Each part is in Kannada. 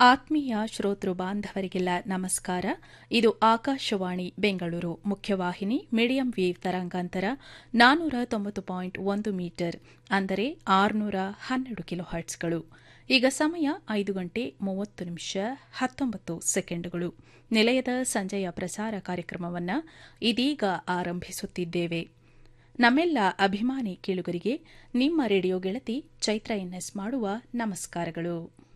ಆತ್ಮೀಯ ಶ್ರೋತೃ ಬಾಂಧವರಿಗೆಲ್ಲ ನಮಸ್ಕಾರ ಇದು ಆಕಾಶವಾಣಿ ಬೆಂಗಳೂರು ಮುಖ್ಯವಾಹಿನಿ ಮೀಡಿಯಂ ವೇವ್ ತರಂಗಾಂತರ ನಾನ್ನೂರ ತೊಂಬತ್ತು ಪಾಯಿಂಟ್ ಒಂದು ಮೀಟರ್ ಅಂದರೆ ಆರುನೂರ ಹನ್ನೆರಡು ಕಿಲೋ ಹರ್ಟ್ಸ್ಗಳು ಈಗ ಸಮಯ ಐದು ಗಂಟೆ ಮೂವತ್ತು ನಿಮಿಷ ಹತ್ತೊಂಬತ್ತು ಸೆಕೆಂಡುಗಳು ನಿಲಯದ ಸಂಜೆಯ ಪ್ರಸಾರ ಕಾರ್ಯಕ್ರಮವನ್ನು ಇದೀಗ ಆರಂಭಿಸುತ್ತಿದ್ದೇವೆ ನಮ್ಮೆಲ್ಲ ಅಭಿಮಾನಿ ಕೇಳುಗರಿಗೆ ನಿಮ್ಮ ರೇಡಿಯೋ ಗೆಳತಿ ಚೈತ್ರ ಎನ್ಎಸ್ ಮಾಡುವ ನಮಸ್ಕಾರಗಳು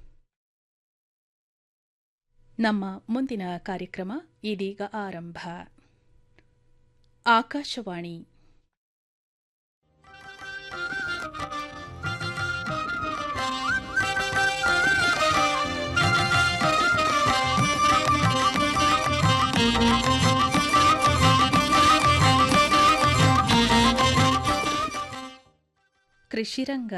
ನಮ್ಮ ಮುಂದಿನ ಕಾರ್ಯಕ್ರಮ ಇದೀಗ ಆರಂಭ ಆಕಾಶವಾಣಿ ಕೃಷಿರಂಗ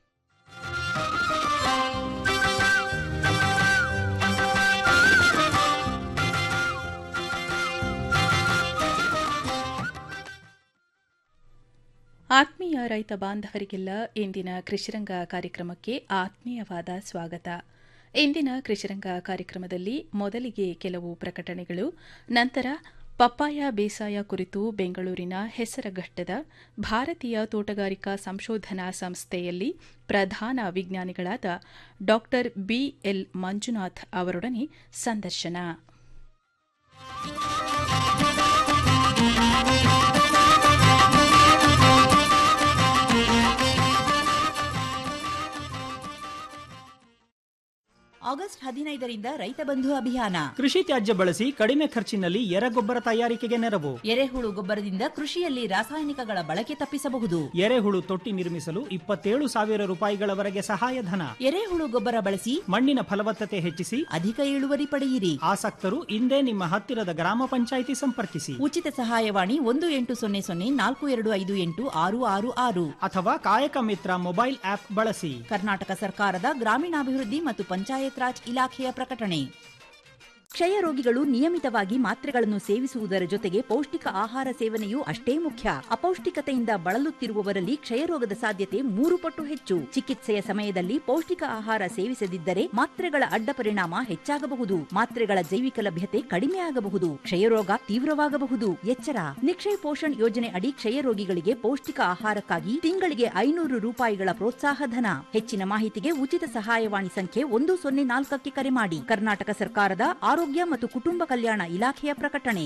ಆತ್ಮೀಯ ರೈತ ಬಾಂಧವರಿಗೆಲ್ಲ ಇಂದಿನ ಕೃಷಿರಂಗ ಕಾರ್ಯಕ್ರಮಕ್ಕೆ ಆತ್ಮೀಯವಾದ ಸ್ವಾಗತ ಇಂದಿನ ಕೃಷಿರಂಗ ಕಾರ್ಯಕ್ರಮದಲ್ಲಿ ಮೊದಲಿಗೆ ಕೆಲವು ಪ್ರಕಟಣೆಗಳು ನಂತರ ಪಪ್ಪಾಯ ಬೇಸಾಯ ಕುರಿತು ಬೆಂಗಳೂರಿನ ಹೆಸರಘಟ್ಟದ ಭಾರತೀಯ ತೋಟಗಾರಿಕಾ ಸಂಶೋಧನಾ ಸಂಸ್ಥೆಯಲ್ಲಿ ಪ್ರಧಾನ ವಿಜ್ಞಾನಿಗಳಾದ ಡಾ ಬಿಎಲ್ ಮಂಜುನಾಥ್ ಅವರೊಡನೆ ಸಂದರ್ಶನ ಆಗಸ್ಟ್ ಹದಿನೈದರಿಂದ ರೈತ ಬಂಧು ಅಭಿಯಾನ ಕೃಷಿ ತ್ಯಾಜ್ಯ ಬಳಸಿ ಕಡಿಮೆ ಖರ್ಚಿನಲ್ಲಿ ಎರೆಗೊಬ್ಬರ ತಯಾರಿಕೆಗೆ ನೆರವು ಎರೆಹುಳು ಗೊಬ್ಬರದಿಂದ ಕೃಷಿಯಲ್ಲಿ ರಾಸಾಯನಿಕಗಳ ಬಳಕೆ ತಪ್ಪಿಸಬಹುದು ಎರೆಹುಳು ತೊಟ್ಟಿ ನಿರ್ಮಿಸಲು ಇಪ್ಪತ್ತೇಳು ಸಾವಿರ ರೂಪಾಯಿಗಳವರೆಗೆ ಸಹಾಯಧನ ಎರೆಹುಳು ಗೊಬ್ಬರ ಬಳಸಿ ಮಣ್ಣಿನ ಫಲವತ್ತತೆ ಹೆಚ್ಚಿಸಿ ಅಧಿಕ ಇಳುವರಿ ಪಡೆಯಿರಿ ಆಸಕ್ತರು ಇಂದೇ ನಿಮ್ಮ ಹತ್ತಿರದ ಗ್ರಾಮ ಪಂಚಾಯಿತಿ ಸಂಪರ್ಕಿಸಿ ಉಚಿತ ಸಹಾಯವಾಣಿ ಒಂದು ಎಂಟು ಸೊನ್ನೆ ಸೊನ್ನೆ ನಾಲ್ಕು ಎರಡು ಐದು ಎಂಟು ಆರು ಆರು ಆರು ಅಥವಾ ಕಾಯಕ ಮಿತ್ರ ಮೊಬೈಲ್ ಆಪ್ ಬಳಸಿ ಕರ್ನಾಟಕ ಸರ್ಕಾರದ ಗ್ರಾಮೀಣಾಭಿವೃದ್ಧಿ ಮತ್ತು ಪಂಚಾಯತ್ ರಾಜ್ ಇಲಾಖೆಯ ಪ್ರಕಟಣೆ ಕ್ಷಯ ರೋಗಿಗಳು ನಿಯಮಿತವಾಗಿ ಮಾತ್ರೆಗಳನ್ನು ಸೇವಿಸುವುದರ ಜೊತೆಗೆ ಪೌಷ್ಟಿಕ ಆಹಾರ ಸೇವನೆಯೂ ಅಷ್ಟೇ ಮುಖ್ಯ ಅಪೌಷ್ಟಿಕತೆಯಿಂದ ಬಳಲುತ್ತಿರುವವರಲ್ಲಿ ಕ್ಷಯರೋಗದ ಸಾಧ್ಯತೆ ಮೂರು ಪಟ್ಟು ಹೆಚ್ಚು ಚಿಕಿತ್ಸೆಯ ಸಮಯದಲ್ಲಿ ಪೌಷ್ಟಿಕ ಆಹಾರ ಸೇವಿಸದಿದ್ದರೆ ಮಾತ್ರೆಗಳ ಅಡ್ಡ ಪರಿಣಾಮ ಹೆಚ್ಚಾಗಬಹುದು ಮಾತ್ರೆಗಳ ಜೈವಿಕ ಲಭ್ಯತೆ ಕಡಿಮೆ ಆಗಬಹುದು ಕ್ಷಯರೋಗ ತೀವ್ರವಾಗಬಹುದು ಎಚ್ಚರ ನಿಕ್ಷಯ್ ಪೋಷಣ್ ಯೋಜನೆ ಅಡಿ ಕ್ಷಯ ರೋಗಿಗಳಿಗೆ ಪೌಷ್ಟಿಕ ಆಹಾರಕ್ಕಾಗಿ ತಿಂಗಳಿಗೆ ಐನೂರು ರೂಪಾಯಿಗಳ ಪ್ರೋತ್ಸಾಹ ಧನ ಹೆಚ್ಚಿನ ಮಾಹಿತಿಗೆ ಉಚಿತ ಸಹಾಯವಾಣಿ ಸಂಖ್ಯೆ ಒಂದು ಸೊನ್ನೆ ನಾಲ್ಕಕ್ಕೆ ಕರೆ ಮಾಡಿ ಕರ್ನಾಟಕ ಸರ್ಕಾರದ ಆರೋಗ್ಯ ಮತ್ತು ಕುಟುಂಬ ಕಲ್ಯಾಣ ಇಲಾಖೆಯ ಪ್ರಕಟಣೆ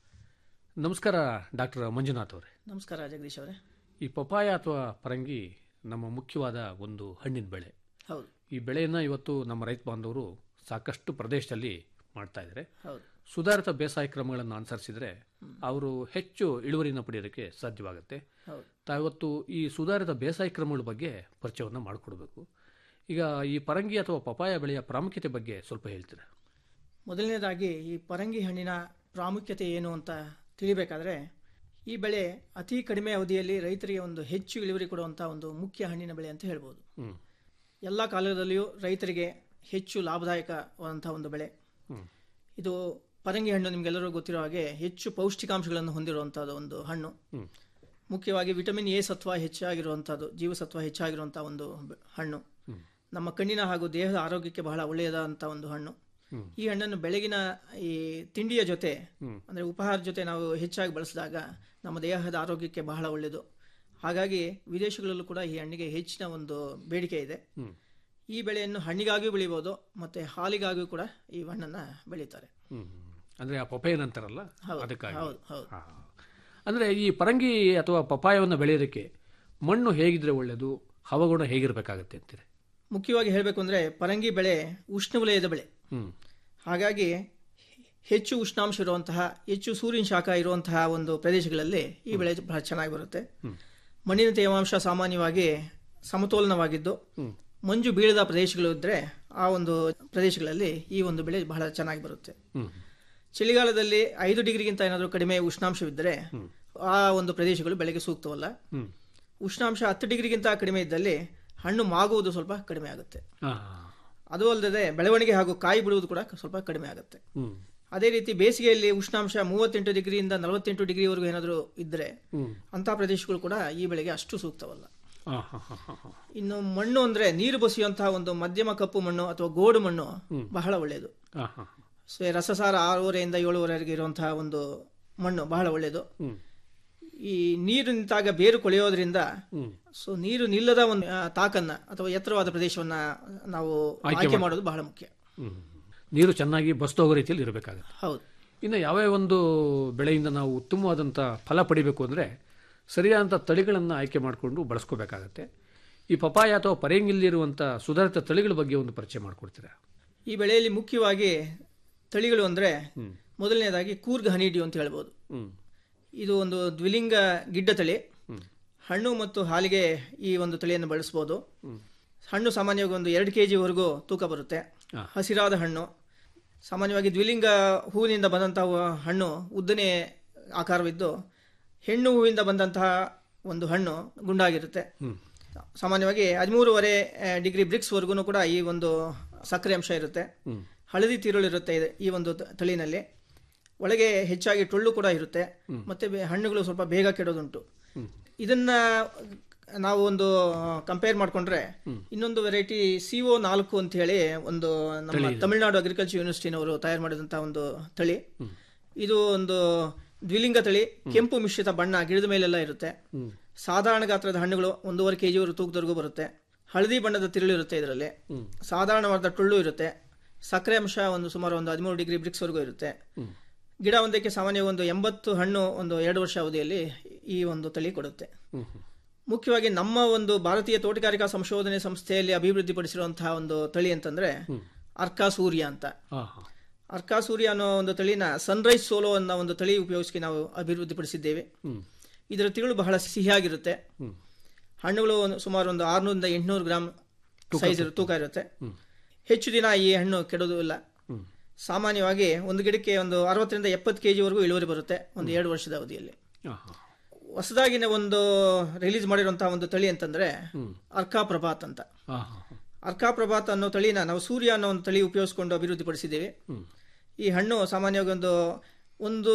ನಮಸ್ಕಾರ ಡಾಕ್ಟರ್ ಮಂಜುನಾಥ್ ಅವರೇ ನಮಸ್ಕಾರ ಜಗದೀಶ್ ಅವರೇ ಈ ಪಪಾಯ ಅಥವಾ ಪರಂಗಿ ನಮ್ಮ ಮುಖ್ಯವಾದ ಒಂದು ಹಣ್ಣಿನ ಬೆಳೆ ಹೌದು ಈ ಬೆಳೆಯನ್ನು ಇವತ್ತು ನಮ್ಮ ರೈತ ಬಾಂಧವರು ಸಾಕಷ್ಟು ಪ್ರದೇಶದಲ್ಲಿ ಮಾಡ್ತಾ ಇದ್ದಾರೆ ಹೌದು ಸುಧಾರಿತ ಬೇಸಾಯ ಕ್ರಮಗಳನ್ನು ಅನುಸರಿಸಿದರೆ ಅವರು ಹೆಚ್ಚು ಇಳುವರಿನ ಪಡೆಯೋದಕ್ಕೆ ಸಾಧ್ಯವಾಗುತ್ತೆ ಹೌದು ತಾವತ್ತು ಈ ಸುಧಾರಿತ ಬೇಸಾಯ ಕ್ರಮಗಳ ಬಗ್ಗೆ ಪರಿಚಯವನ್ನು ಮಾಡಿಕೊಡ್ಬೇಕು ಈಗ ಈ ಪರಂಗಿ ಅಥವಾ ಪಪಾಯ ಬೆಳೆಯ ಪ್ರಾಮುಖ್ಯತೆ ಬಗ್ಗೆ ಸ್ವಲ್ಪ ಹೇಳ್ತೀರಾ ಮೊದಲನೇದಾಗಿ ಈ ಪರಂಗಿ ಹಣ್ಣಿನ ಪ್ರಾಮುಖ್ಯತೆ ಏನು ಅಂತ ತಿಳಿಬೇಕಾದ್ರೆ ಈ ಬೆಳೆ ಅತಿ ಕಡಿಮೆ ಅವಧಿಯಲ್ಲಿ ರೈತರಿಗೆ ಒಂದು ಹೆಚ್ಚು ಇಳುವರಿ ಕೊಡುವಂಥ ಒಂದು ಮುಖ್ಯ ಹಣ್ಣಿನ ಬೆಳೆ ಅಂತ ಹೇಳ್ಬೋದು ಹ್ಮ್ ಎಲ್ಲ ಕಾಲದಲ್ಲಿಯೂ ರೈತರಿಗೆ ಹೆಚ್ಚು ಲಾಭದಾಯಕವಾದಂಥ ಒಂದು ಬೆಳೆ ಹ್ಮ್ ಇದು ಪರಂಗಿ ಹಣ್ಣು ನಿಮಗೆಲ್ಲರಿಗೂ ಗೊತ್ತಿರೋ ಹಾಗೆ ಹೆಚ್ಚು ಪೌಷ್ಟಿಕಾಂಶಗಳನ್ನು ಹೊಂದಿರುವಂಥದ್ದು ಒಂದು ಹಣ್ಣು ಹ್ಮ್ ಮುಖ್ಯವಾಗಿ ವಿಟಮಿನ್ ಎ ಸತ್ವ ಹೆಚ್ಚಾಗಿರುವಂಥದ್ದು ಜೀವಸತ್ವ ಹೆಚ್ಚಾಗಿರುವಂಥ ಒಂದು ಬ- ಹಣ್ಣು ಹ್ಮ್. ನಮ್ಮ ಕಣ್ಣಿನ ಹಾಗೂ ದೇಹದ ಆರೋಗ್ಯಕ್ಕೆ ಬಹಳ ಒಳ್ಳೆಯದಾದಂಥ ಒಂದು ಹಣ್ಣು ಹ್ಮ್. ಈ ಹಣ್ಣನ್ನು ಬೆಳಗಿನ ಈ ತಿಂಡಿಯ ಜೊತೆ ಹ್ಮ್. ಅಂದರೆ ಉಪಹಾರ ಜೊತೆ ನಾವು ಹೆಚ್ಚಾಗಿ ಬಳಸಿದಾಗ ನಮ್ಮ ದೇಹದ ಆರೋಗ್ಯಕ್ಕೆ ಬಹಳ ಒಳ್ಳೆಯದು ಹಾಗಾಗಿ ವಿದೇಶಗಳಲ್ಲೂ ಕೂಡ ಈ ಹಣ್ಣಿಗೆ ಹೆಚ್ಚಿನ ಒಂದು ಬೇಡಿಕೆ ಇದೆ ಹ್ಮ್ ಈ ಬೆಳೆಯನ್ನು ಹಣ್ಣಿಗಾಗಿಯೂ ಬೆಳಿಬೋದು ಮತ್ತು ಹಾಲಿಗಾಗಿಯೂ ಕೂಡ ಈ ಹಣ್ಣನ್ನು ಬೆಳೀತಾರೆ ಹ್ಮ್ ಅಂದ್ರೆ ಆ ಪಪಾಯನ್ ಅಂತಾರಲ್ಲ ಹೌದು, ಅದಕ್ಕಾಗಿ ಹೌದು, ಹೌದು. ಹಾ. ಅಂದ್ರೆ ಈ ಪರಂಗಿ ಅಥವಾ ಪಪಾಯವನ್ನು ಬೆಳೆಯೋದಕ್ಕೆ ಮಣ್ಣು ಹೇಗಿದ್ರೆ ಒಳ್ಳೆಯದು ಹವಾಗುಣ ಹೇಗಿರಬೇಕಾಗತ್ತೆ ಅಂತೀರಿ ಮುಖ್ಯವಾಗಿ ಹೇಳಬೇಕು ಅಂದರೆ ಪರಂಗಿ ಬೆಳೆ ಉಷ್ಣವಲಯದ ಬೆಳೆ ಹ್ಮ್ ಹಾಗಾಗಿ ಹೆಚ್ಚು ಉಷ್ಣಾಂಶ ಇರುವಂತಹ ಹೆಚ್ಚು ಸೂರ್ಯನ ಶಾಖ ಇರುವಂತಹ ಒಂದು ಪ್ರದೇಶಗಳಲ್ಲಿ ಈ ಬೆಳೆ ಬಹಳ ಚೆನ್ನಾಗಿ ಬರುತ್ತೆ ಮಣ್ಣಿನ ತೇವಾಂಶ ಸಾಮಾನ್ಯವಾಗಿ ಸಮತೋಲನವಾಗಿದ್ದು ಮಂಜು ಬೀಳದ ಪ್ರದೇಶಗಳು ಇದ್ದರೆ ಆ ಒಂದು ಪ್ರದೇಶಗಳಲ್ಲಿ ಈ ಒಂದು ಬೆಳೆ ಬಹಳ ಚೆನ್ನಾಗಿ ಬರುತ್ತೆ ಹ್ಮ್ ಚಳಿಗಾಲದಲ್ಲಿ ಐದು ಡಿಗ್ರಿಗಿಂತ ಏನಾದರೂ ಕಡಿಮೆ ಉಷ್ಣಾಂಶವಿದ್ದರೆ ಆ ಒಂದು ಪ್ರದೇಶಗಳು ಬೆಳೆಗೆ ಸೂಕ್ತವಲ್ಲ ಹ್ಮ್ ಉಷ್ಣಾಂಶ ಹತ್ತು ಡಿಗ್ರಿಗಿಂತ ಕಡಿಮೆ ಇದ್ದಲ್ಲಿ ಹಣ್ಣು ಮಾಗುವುದು ಸ್ವಲ್ಪ ಕಡಿಮೆ ಆಗುತ್ತೆ ಹಾ. ಅದು ಅಲ್ಲದೆ ಬೆಳವಣಿಗೆ ಹಾಗೂ ಕಾಯಿ ಬಿಡುವುದು ಕೂಡ ಸ್ವಲ್ಪ ಕಡಿಮೆ ಆಗುತ್ತೆ ಹ್ಮ್ ಅದೇ ರೀತಿ ಬೇಸಿಗೆಯಲ್ಲಿ ಉಷ್ಣಾಂಶ ಮೂವತ್ತೆಂಟು ಡಿಗ್ರಿಯಿಂದ ನಲವತ್ತೆಂಟು ಡಿಗ್ರಿವರೆಗೂ ಏನಾದರೂ ಇದ್ದರೆ ಹ್ಮ್ ಅಂತಹ ಪ್ರದೇಶಗಳು ಕೂಡ ಈ ಬೆಳೆಗೆ ಅಷ್ಟು ಸೂಕ್ತವಲ್ಲ ಹಾಂ ಹಾಂ ಹಾಂ ಹಾಂ ಹಾಂ ಇನ್ನು ಮಣ್ಣು ಅಂದ್ರೆ ನೀರು ಬಸಿಯುವಂತಹ ಒಂದು ಮಧ್ಯಮ ಕಪ್ಪು ಮಣ್ಣು ಅಥವಾ ಗೋಡು ಮಣ್ಣು ಬಹಳ ಒಳ್ಳೆಯದು ಹಾಂ ಹಾಂ ಸೊ ರಸಸಾರ ಆರೂವರೆಯಿಂದ ಏಳುವರೆಗೆ ಇರುವಂತಹ ಒಂದು ಮಣ್ಣು ಬಹಳ ಒಳ್ಳೆಯದು ಹ್ಞೂ ಈ ನೀರು ನಿಂತಾಗ ಬೇರು ಕೊಳೆಯೋದ್ರಿಂದ ಹ್ಞೂ ಸೊ ನೀರು ನಿಲ್ಲದ ಒಂದು ಆ, ತಾಕನ್ನ ಅಥವಾ ಎತ್ತರವಾದ ಪ್ರದೇಶವನ್ನ ನಾವು ಆಯ್ಕೆ ಮಾಡೋದು ಬಹಳ ಮುಖ್ಯ ಹ್ಞೂ ನೀರು ಚೆನ್ನಾಗಿ ಬಸ್ತೋಗೋ ರೀತಿಯಲ್ಲಿ ಇರಬೇಕಾಗುತ್ತೆ ಹೌದು ಇನ್ನು ಯಾವ್ಯಾವ ಒಂದು ಬೆಳೆಯಿಂದ ನಾವು ಉತ್ತಮವಾದಂಥ ಫಲ ಪಡಿಬೇಕು ಅಂದರೆ ಸರಿಯಾದಂಥ ತಳಿಗಳನ್ನು ಆಯ್ಕೆ ಮಾಡಿಕೊಂಡು ಬಳಸ್ಕೋಬೇಕಾಗತ್ತೆ ಈ ಪಪಾಯ ಅಥವಾ ಪರೇಂಗಿಲ್ಲಿರುವಂಥ ಸುಧಾರಿತ ತಳಿಗಳ ಬಗ್ಗೆ ಒಂದು ಪರಿಚಯ ಮಾಡಿಕೊಡ್ತೀರಾ ಈ ಬೆಳೆಯಲ್ಲಿ ಮುಖ್ಯವಾಗಿ ತಳಿಗಳು ಅಂದ್ರೆ ಮೊದಲನೇದಾಗಿ ಕೂರ್ಗ್ ಹನಿಡಿಯೋ ಅಂತ ಹೇಳ್ಬೋದು ಹ್ಞೂ ಇದು ಒಂದು ದ್ವಿಲಿಂಗ ಗಿಡ್ಡ ತಳಿ ಹಣ್ಣು ಮತ್ತು ಹಾಲಿಗೆ ಈ ಒಂದು ತಳಿಯನ್ನು ಬಳಸ್ಬೋದು ಹಣ್ಣು ಸಾಮಾನ್ಯವಾಗಿ ಒಂದು ಎರಡು ಕೆ ಜಿವರೆಗೂ ತೂಕ ಬರುತ್ತೆ ಹಸಿರಾದ ಹಣ್ಣು ಸಾಮಾನ್ಯವಾಗಿ ದ್ವಿಲಿಂಗ ಹೂವಿನಿಂದ ಬಂದಂತಹ ಹಣ್ಣು ಉದ್ದನೆ ಆಕಾರವಿದ್ದು ಹೆಣ್ಣು ಹೂವಿಂದ ಬಂದಂತಹ ಒಂದು ಹಣ್ಣು ಗುಂಡಾಗಿರುತ್ತೆ ಸಾಮಾನ್ಯವಾಗಿ ಹದಿಮೂರುವರೆ ಡಿಗ್ರಿ ಬ್ರಿಕ್ಸ್ವರೆಗೂ ಕೂಡ ಈ ಒಂದು ಸಕ್ಕರೆ ಅಂಶ ಇರುತ್ತೆ ಹಳದಿ ತಿರುಳಿರುತ್ತೆ ಇದೆ ಈ ಒಂದು ತ- ತಳಿನಲ್ಲಿ ಒಳಗೆ ಹೆಚ್ಚಾಗಿ ಟೊಳ್ಳು ಕೂಡ ಇರುತ್ತೆ ಮತ್ತೆ ಬೆ- ಹಣ್ಣುಗಳು ಸ್ವಲ್ಪ ಬೇಗ ಕೆಡೋದುಂಟು ಇದನ್ನ ನಾವು ಒಂದು ಕಂಪೇರ್ ಮಾಡ್ಕೊಂಡ್ರೆ ಇನ್ನೊಂದು ವೆರೈಟಿ ಸಿ ಒ ನಾಲ್ಕು ಅಂತ ಹೇಳಿ ಒಂದು ನಮ್ಮ ತಮಿಳುನಾಡು ಅಗ್ರಿಕಲ್ಚರ್ ಯೂನಿವರ್ಸಿಟಿನವರು ತಯಾರು ಮಾಡಿದಂತಹ ಒಂದು ತಳಿ ಇದು ಒಂದು ದ್ವಿಲಿಂಗ ತಳಿ ಕೆಂಪು ಮಿಶ್ರಿತ ಬಣ್ಣ ಗಿಡದ ಮೇಲೆಲ್ಲ ಇರುತ್ತೆ ಸಾಧಾರಣ ಗಾತ್ರದ ಹಣ್ಣುಗಳು ಒಂದೂವರೆ ಕೆಜಿ ವರೆಗೂ ತೂಕದವರೆಗೂ ಬರುತ್ತೆ ಹಳದಿ ಬಣ್ಣದ ತಿರುಳು ಇರುತ್ತೆ ಇದರಲ್ಲಿ ಸಾಧಾರಣವಾದ ಟೊಳ್ಳು ಇರುತ್ತೆ ಸಕ್ಕರೆ ಅಂಶ ಒಂದು ಸುಮಾರು ಒಂದು ಹದಿಮೂರು ಡಿಗ್ರಿ ಬ್ರಿಕ್ಸ್ ವರೆಗೂ ಇರುತ್ತೆ ಗಿಡ ಒಂದಕ್ಕೆ ಸಾಮಾನ್ಯ ಒಂದು ಎಂಬತ್ತು ಹಣ್ಣು ಒಂದು ಎರಡು ವರ್ಷ ಅವಧಿಯಲ್ಲಿ ಈ ಒಂದು ತಳಿ ಕೊಡುತ್ತೆ ಮುಖ್ಯವಾಗಿ ನಮ್ಮ ಒಂದು ಭಾರತೀಯ ತೋಟಗಾರಿಕಾ ಸಂಶೋಧನೆ ಸಂಸ್ಥೆಯಲ್ಲಿ ಅಭಿವೃದ್ಧಿಪಡಿಸಿರುವಂತಹ ಒಂದು ತಳಿ ಅಂತಂದ್ರೆ ಅರ್ಕಾ ಸೂರ್ಯ ಅಂತ ಹಾಂ ಹಾಂ ಅರ್ಕಾ ಸೂರ್ಯ ಅನ್ನೋ ಒಂದು ತಳಿನ ಸನ್ರೈಸ್ ಸೋಲೋ ಅನ್ನೋ ಒಂದು ತಳಿ ಉಪಯೋಗಿಸಿ ನಾವು ಅಭಿವೃದ್ಧಿಪಡಿಸಿದ್ದೇವೆ ಇದರ ತಿರುಳು ಬಹಳ ಸಿಹಿಯಾಗಿರುತ್ತೆ ಹಣ್ಣುಗಳು ಒಂದು- ಸುಮಾರು ಒಂದು ಆರ್ನೂರಿಂದ ಎಂಟುನೂರು ಗ್ರಾಮ್ ಸೈಜ್ ತೂಕ ಇರುತ್ತೆ ಹೆಚ್ಚು ದಿನ ಈ ಹಣ್ಣು ಕೆಡೋದು ಇಲ್ಲ ಸಾಮಾನ್ಯವಾಗಿ ಒಂದು ಗಿಡಕ್ಕೆ ಒಂದು ಅರವತ್ತರಿಂದ ಎಪ್ಪತ್ತು ಕೆ ಜಿವರೆಗೂ ಇಳುವರಿ ಬರುತ್ತೆ ಒಂದು ಎರಡು ವರ್ಷದ ಅವಧಿಯಲ್ಲಿ ಹಾಂ ಹಾಂ ಹೊಸದಾಗಿನ ಒಂದು ರಿಲೀಸ್ ಮಾಡಿರುವಂತಹ ಒಂದು ತಳಿ ಅಂತಂದ್ರೆ ಅರ್ಕಾ ಪ್ರಭಾತ್ ಅಂತ ಹಾಂ ಹಾಂ ಅರ್ಕಾ ಪ್ರಭಾತ್ ಅನ್ನೋ ತಳಿನ ನಾವು ಸೂರ್ಯ ಅನ್ನೋ ಒಂದು ತಳಿ ಉಪಯೋಗಿಸಿಕೊಂಡು ಅಭಿವೃದ್ಧಿಪಡಿಸಿದ್ದೇವೆ ಈ ಹಣ್ಣು ಸಾಮಾನ್ಯವಾಗಿ ಒಂದು ಒಂದು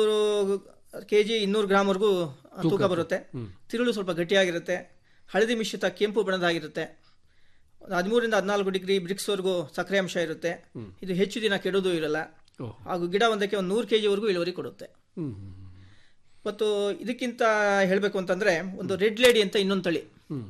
ಕೆ ಜಿ ಇನ್ನೂರು ಗ್ರಾಮ್ವರೆಗೂ ತೂಕ ಬರುತ್ತೆ ತಿರುಳು ಸ್ವಲ್ಪ ಗಟ್ಟಿಯಾಗಿರುತ್ತೆ ಹಳದಿ ಮಿಶ್ರಿತ ಕೆಂಪು ಬಣ್ಣದಾಗಿರುತ್ತೆ ಒಂದು ಹದಿಮೂರಿಂದ ಹದಿನಾಲ್ಕು ಡಿಗ್ರಿ ಬ್ರಿಕ್ಸ್ವರೆಗೂ ಸಕ್ಕರೆ ಅಂಶ ಇರುತ್ತೆ ಇದು ಹೆಚ್ಚು ದಿನ ಕೆಡೋದು ಇರಲ್ಲ ಓಹ್. ಹಾಗೂ ಗಿಡ ಒಂದಕ್ಕೆ ಒಂದು ನೂರು ಕೆ ಜಿವರೆಗೂ ಇಳುವರಿ ಕೊಡುತ್ತೆ ಹ್ಞೂ ಮತ್ತು ಇದಕ್ಕಿಂತ ಹೇಳಬೇಕು ಅಂತಂದ್ರೆ ಒಂದು ರೆಡ್ ಲೇಡಿ ಅಂತ ಇನ್ನೊಂದು ತಳಿ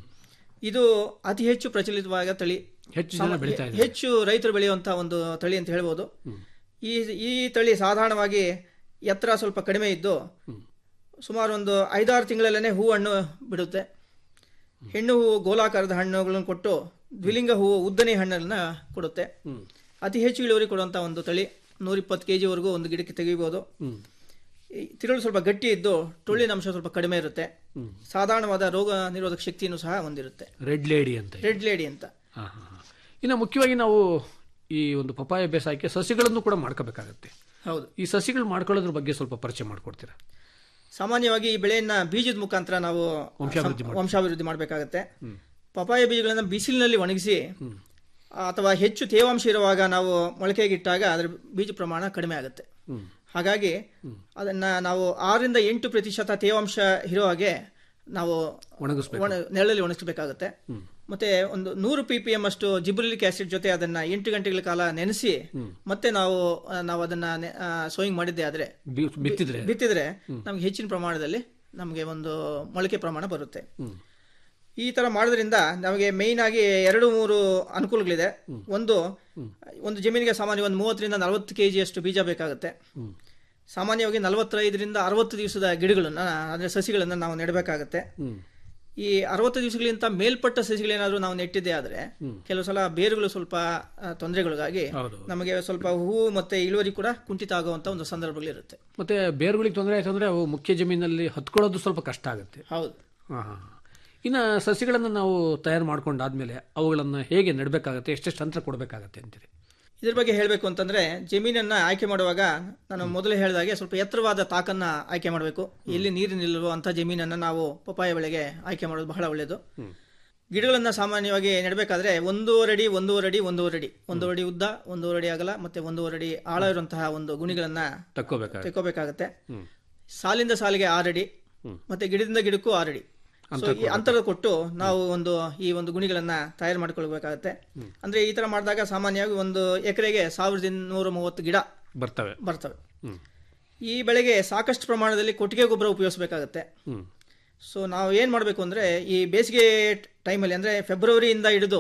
ಇದು ಅತಿ ಹೆಚ್ಚು ಪ್ರಚಲಿತವಾದ ತಳಿ ಹೆಚ್ಚು ಜನ ಬೆಳೀತಾ ಇದ್ದಾರೆ ಹೆಚ್ಚು ರೈತರು ಬೆಳೆಯುವಂತ ಒಂದು ತಳಿ ಅಂತ ಹೇಳ್ಬೋದು ಈ ಈ ತಳಿ ಸಾಧಾರಣವಾಗಿ ಎತ್ತರ ಸ್ವಲ್ಪ ಕಡಿಮೆ ಇದ್ದು ಸುಮಾರು ಒಂದು ಐದಾರು ತಿಂಗಳಲ್ಲೇ ಹೂ ಹಣ್ಣು ಬಿಡುತ್ತೆ ಹೆಣ್ಣು ಹೂವು ಗೋಲಾಕಾರದ ಹಣ್ಣುಗಳನ್ನು ಕೊಟ್ಟು ದ್ವಿಲಿಂಗ ಹೂವು ಉದ್ದನೆ ಹಣ್ಣನ್ನ ಕೊಡುತ್ತೆ ಅತಿ ಹೆಚ್ಚು ಇಳುವರಿ ಕೊಡುವಂತ ಒಂದು ತಳಿ ನೂರಿಪ್ಪತ್ತು ಕೆ ಜಿವರೆಗೂ ಒಂದು ಗಿಡಕ್ಕೆ ತೆಗಿಬೋದು ಈ ತಿರುಳು ಸ್ವಲ್ಪ ಗಟ್ಟಿ ಇದ್ದು ಟೊಳ್ಳಿನ ಅಂಶ ಸ್ವಲ್ಪ ಕಡಿಮೆ ಇರುತ್ತೆ ಸಾಧಾರಣವಾದ ರೋಗ ನಿರೋಧಕ ಶಕ್ತಿಯನ್ನು ಸಹ ಹೊಂದಿರುತ್ತೆ ರೆಡ್ ಲೇಡಿ ಅಂತ ರೆಡ್ ಲೇಡಿ ಅಂತ ಹಾಂ ಹಾಂ ಹಾಂ ಇನ್ನು ಮುಖ್ಯವಾಗಿ ನಾವು ಈ ಒಂದು ಪಪಾಯ ಬೇಸಾಯಕ್ಕೆ ಸಸಿಗಳನ್ನು ಕೂಡ ಮಾಡ್ಕೋಬೇಕಾಗತ್ತೆ ಹೌದು ಈ ಸಸಿಗಳು ಮಾಡ್ಕೊಳ್ಳೋದ್ರ ಬಗ್ಗೆ ಸ್ವಲ್ಪ ಪರಿಚಯ ಮಾಡಿಕೊಡ್ತೀರಾ ಸಾಮಾನ್ಯವಾಗಿ ಈ ಬೆಳೆಯನ್ನ ಬೀಜದ ಮುಖಾಂತರ ನಾವು ವಂಶಾಭಿವೃದ್ಧಿ ಸಂ- ವಂಶಾಭಿವೃದ್ಧಿ ಮಾಡಬೇಕಾಗತ್ತೆ ಪಪಾಯ ಬೀಜಗಳನ್ನ ಬಿಸಿಲಿನಲ್ಲಿ ಒಣಗಿಸಿ ಅಥವಾ ಹೆಚ್ಚು ತೇವಾಂಶ ಇರುವಾಗ ನಾವು ಮೊಳಕೆಗಿಟ್ಟಾಗ ಅದರ ಬೀಜ ಪ್ರಮಾಣ ಕಡಿಮೆ ಆಗುತ್ತೆ ಹಾಗಾಗಿ ಅದನ್ನ ನಾವು ಆರರಿಂದ ಎಂಟು ಪ್ರತಿಶತ ತೇವಾಂಶ ಇರೋ ಹಾಗೆ ನಾವು ಒಣಗಿಸ್ಬೇಕು ಒಣ ನೆರಳಲ್ಲಿ ಒಣಗಿಸಬೇಕಾಗುತ್ತೆ ಮತ್ತೆ ಒಂದು ನೂರು ಪಿ ಪಿ ಎಂ ಅಷ್ಟು ಜಿಬ್ರಿಲಿಕ್ ಆಸಿಡ್ ಜೊತೆ ಅದನ್ನ ಎಂಟು ಗಂಟೆಗಳ ಕಾಲ ನೆನೆಸಿ ಮತ್ತೆ ನಾವು ಆ, ನಾವು ಅದನ್ನ ಸೋಯಿಂಗ್ ಮಾಡಿದ್ದೆ ಆದ್ರೆ ಬಿ- ಬಿತ್ತಿದ್ರೆ ಬಿತ್ತಿದ್ರೆ ನಮ್ಗೆ ಹೆಚ್ಚಿನ ಪ್ರಮಾಣದಲ್ಲಿ ನಮಗೆ ಒಂದು ಮೊಳಕೆ ಪ್ರಮಾಣ ಬರುತ್ತೆ ಈ ತರ ಮಾಡೋದ್ರಿಂದ ನಮಗೆ ಮೇಯ್ನ್ ಆಗಿ ಎರಡು ಮೂರು ಅನುಕೂಲಗಳಿದೆ ಒಂದು ಒಂದು ಜಮೀನಿಗೆ ಸಾಮಾನ್ಯ ಒಂದು ಮೂವತ್ತರಿಂದ ನಲವತ್ತು ಕೆ ಅಷ್ಟು ಬೀಜ ಬೇಕಾಗುತ್ತೆ ಸಾಮಾನ್ಯವಾಗಿ ನಲವತ್ತೈದರಿಂದ ಅರವತ್ತು ದಿವಸದ ಗಿಡಗಳನ್ನ ಅಂದ್ರೆ ಸಸಿಗಳನ್ನ ನಾವು ನೆಡಬೇಕಾಗತ್ತೆ ಈ ಅರವತ್ತು ದಿವಸಗಳಿಂತ ಮೇಲ್ಪಟ್ಟ ಸಸಿಗಳೇನಾದ್ರೂ ನಾವು ನೆಟ್ಟಿದ್ದೆ ಆದ್ರೆ ಕೆಲವು ಸಲ ಬೇರುಗಳು ಸ್ವಲ್ಪ ಆ, ತೊಂದರೆಗಳಿಗಾಗಿ ಹೌದು. ನಮಗೆ ಸ್ವಲ್ಪ ಹೂವು ಮತ್ತೆ ಇಳುವರಿ ಕೂಡ ಕುಂಠಿತ ಆಗುವಂತ ಒಂದು ಸಂದರ್ಭಗಳಿರುತ್ತೆ ಮತ್ತೆ ಬೇರುಗಳಿಗೆ ತೊಂದರೆ ಆಯ್ತು ಅಂದ್ರೆ ಅವು ಮುಖ್ಯ ಜಮೀನಲ್ಲಿ ಹತ್ಕೊಳ್ಳೋದು ಸ್ವಲ್ಪ ಕಷ್ಟ ಆಗುತ್ತೆ ಹೌದು ಹಾಂ ಹಾಂ ಇನ್ನು ಸಸಿಗಳನ್ನು ನಾವು ತಯಾರು ಮಾಡ್ಕೊಂಡಾದ್ಮೇಲೆ ಅವುಗಳನ್ನು ಹೇಗೆ ನೆಡಬೇಕಾಗತ್ತೆ ಎಷ್ಟೆಷ್ಟು ಅಂತರ ಕೊಡಬೇಕಾಗತ್ತೆ ಅಂತೀರಿ ಇದ್ರ ಬಗ್ಗೆ ಹೇಳಬೇಕು ಅಂತಂದ್ರೆ ಜಮೀನನ್ನ ಆಯ್ಕೆ ಮಾಡುವಾಗ ನಾನು ಮೊದಲು ಹೇಳಿದಾಗೆ ಸ್ವಲ್ಪ ಎತ್ತರವಾದ ತಾಕನ್ನ ಆಯ್ಕೆ ಮಾಡಬೇಕು ಎಲ್ಲಿ ನೀರು ನಿಲ್ಲುವ ಅಂತ ಜಮೀನನ್ನ ನಾವು ಪಪಾಯ ಬೆಳೆಗೆ ಆಯ್ಕೆ ಮಾಡೋದು ಬಹಳ ಒಳ್ಳೆಯದು ಗಿಡಗಳನ್ನ ಸಾಮಾನ್ಯವಾಗಿ ನೆಡಬೇಕಾದ್ರೆ ಒಂದೂವರೆ ಅಡಿ ಒಂದೂವರೆ ಅಡಿ ಒಂದೂವರೆ ಅಡಿ ಒಂದೂವರೆ ಅಡಿ ಉದ್ದ ಒಂದೂವರೆ ಅಡಿ ಅಗಲ ಮತ್ತೆ ಒಂದೂವರೆ ಅಡಿ ಆಳ ಇರುವಂತಹ ಒಂದು ಗುಣಿಗಳನ್ನ ತಕ್ಕೋಬೇಕಾಗತ್ತೆ ತೆಕ್ಕೋಬೇಕಾಗತ್ತೆ ಸಾಲಿಂದ ಸಾಲಿಗೆ ಆರಡಿ ಮತ್ತೆ ಗಿಡದಿಂದ ಗಿಡಕ್ಕೂ ಆರಡಿ ಸೊ ಈ ಅಂತರ ಕೊಟ್ಟು ನಾವು ಒಂದು ಈ ಒಂದು ಗುಣಿಗಳನ್ನ ತಯಾರು ಮಾಡ್ಕೊಳ್ಬೇಕಾಗತ್ತೆ ಅಂದ್ರೆ ಈ ತರ ಮಾಡಿದಾಗ ಸಾಮಾನ್ಯವಾಗಿ ಒಂದು ಎಕರೆಗೆ ಸಾವಿರದ ಇನ್ನೂರ ಮೂವತ್ತು ಗಿಡ ಬರ್ತವೆ ಬರ್ತವೆ ಹ್ಮ್ ಈ ಬೆಳೆಗೆ ಸಾಕಷ್ಟು ಪ್ರಮಾಣದಲ್ಲಿ ಕೊಟ್ಟಿಗೆ ಗೊಬ್ಬರ ಉಪಯೋಗಿಸಬೇಕಾಗತ್ತೆ ಹ್ಮ್ ಸೊ ನಾವು ಏನು ಮಾಡಬೇಕು ಅಂದರೆ ಈ ಬೇಸಿಗೆ ಟೈಮಲ್ಲಿ ಅಂದರೆ ಫೆಬ್ರವರಿಯಿಂದ ಹಿಡಿದು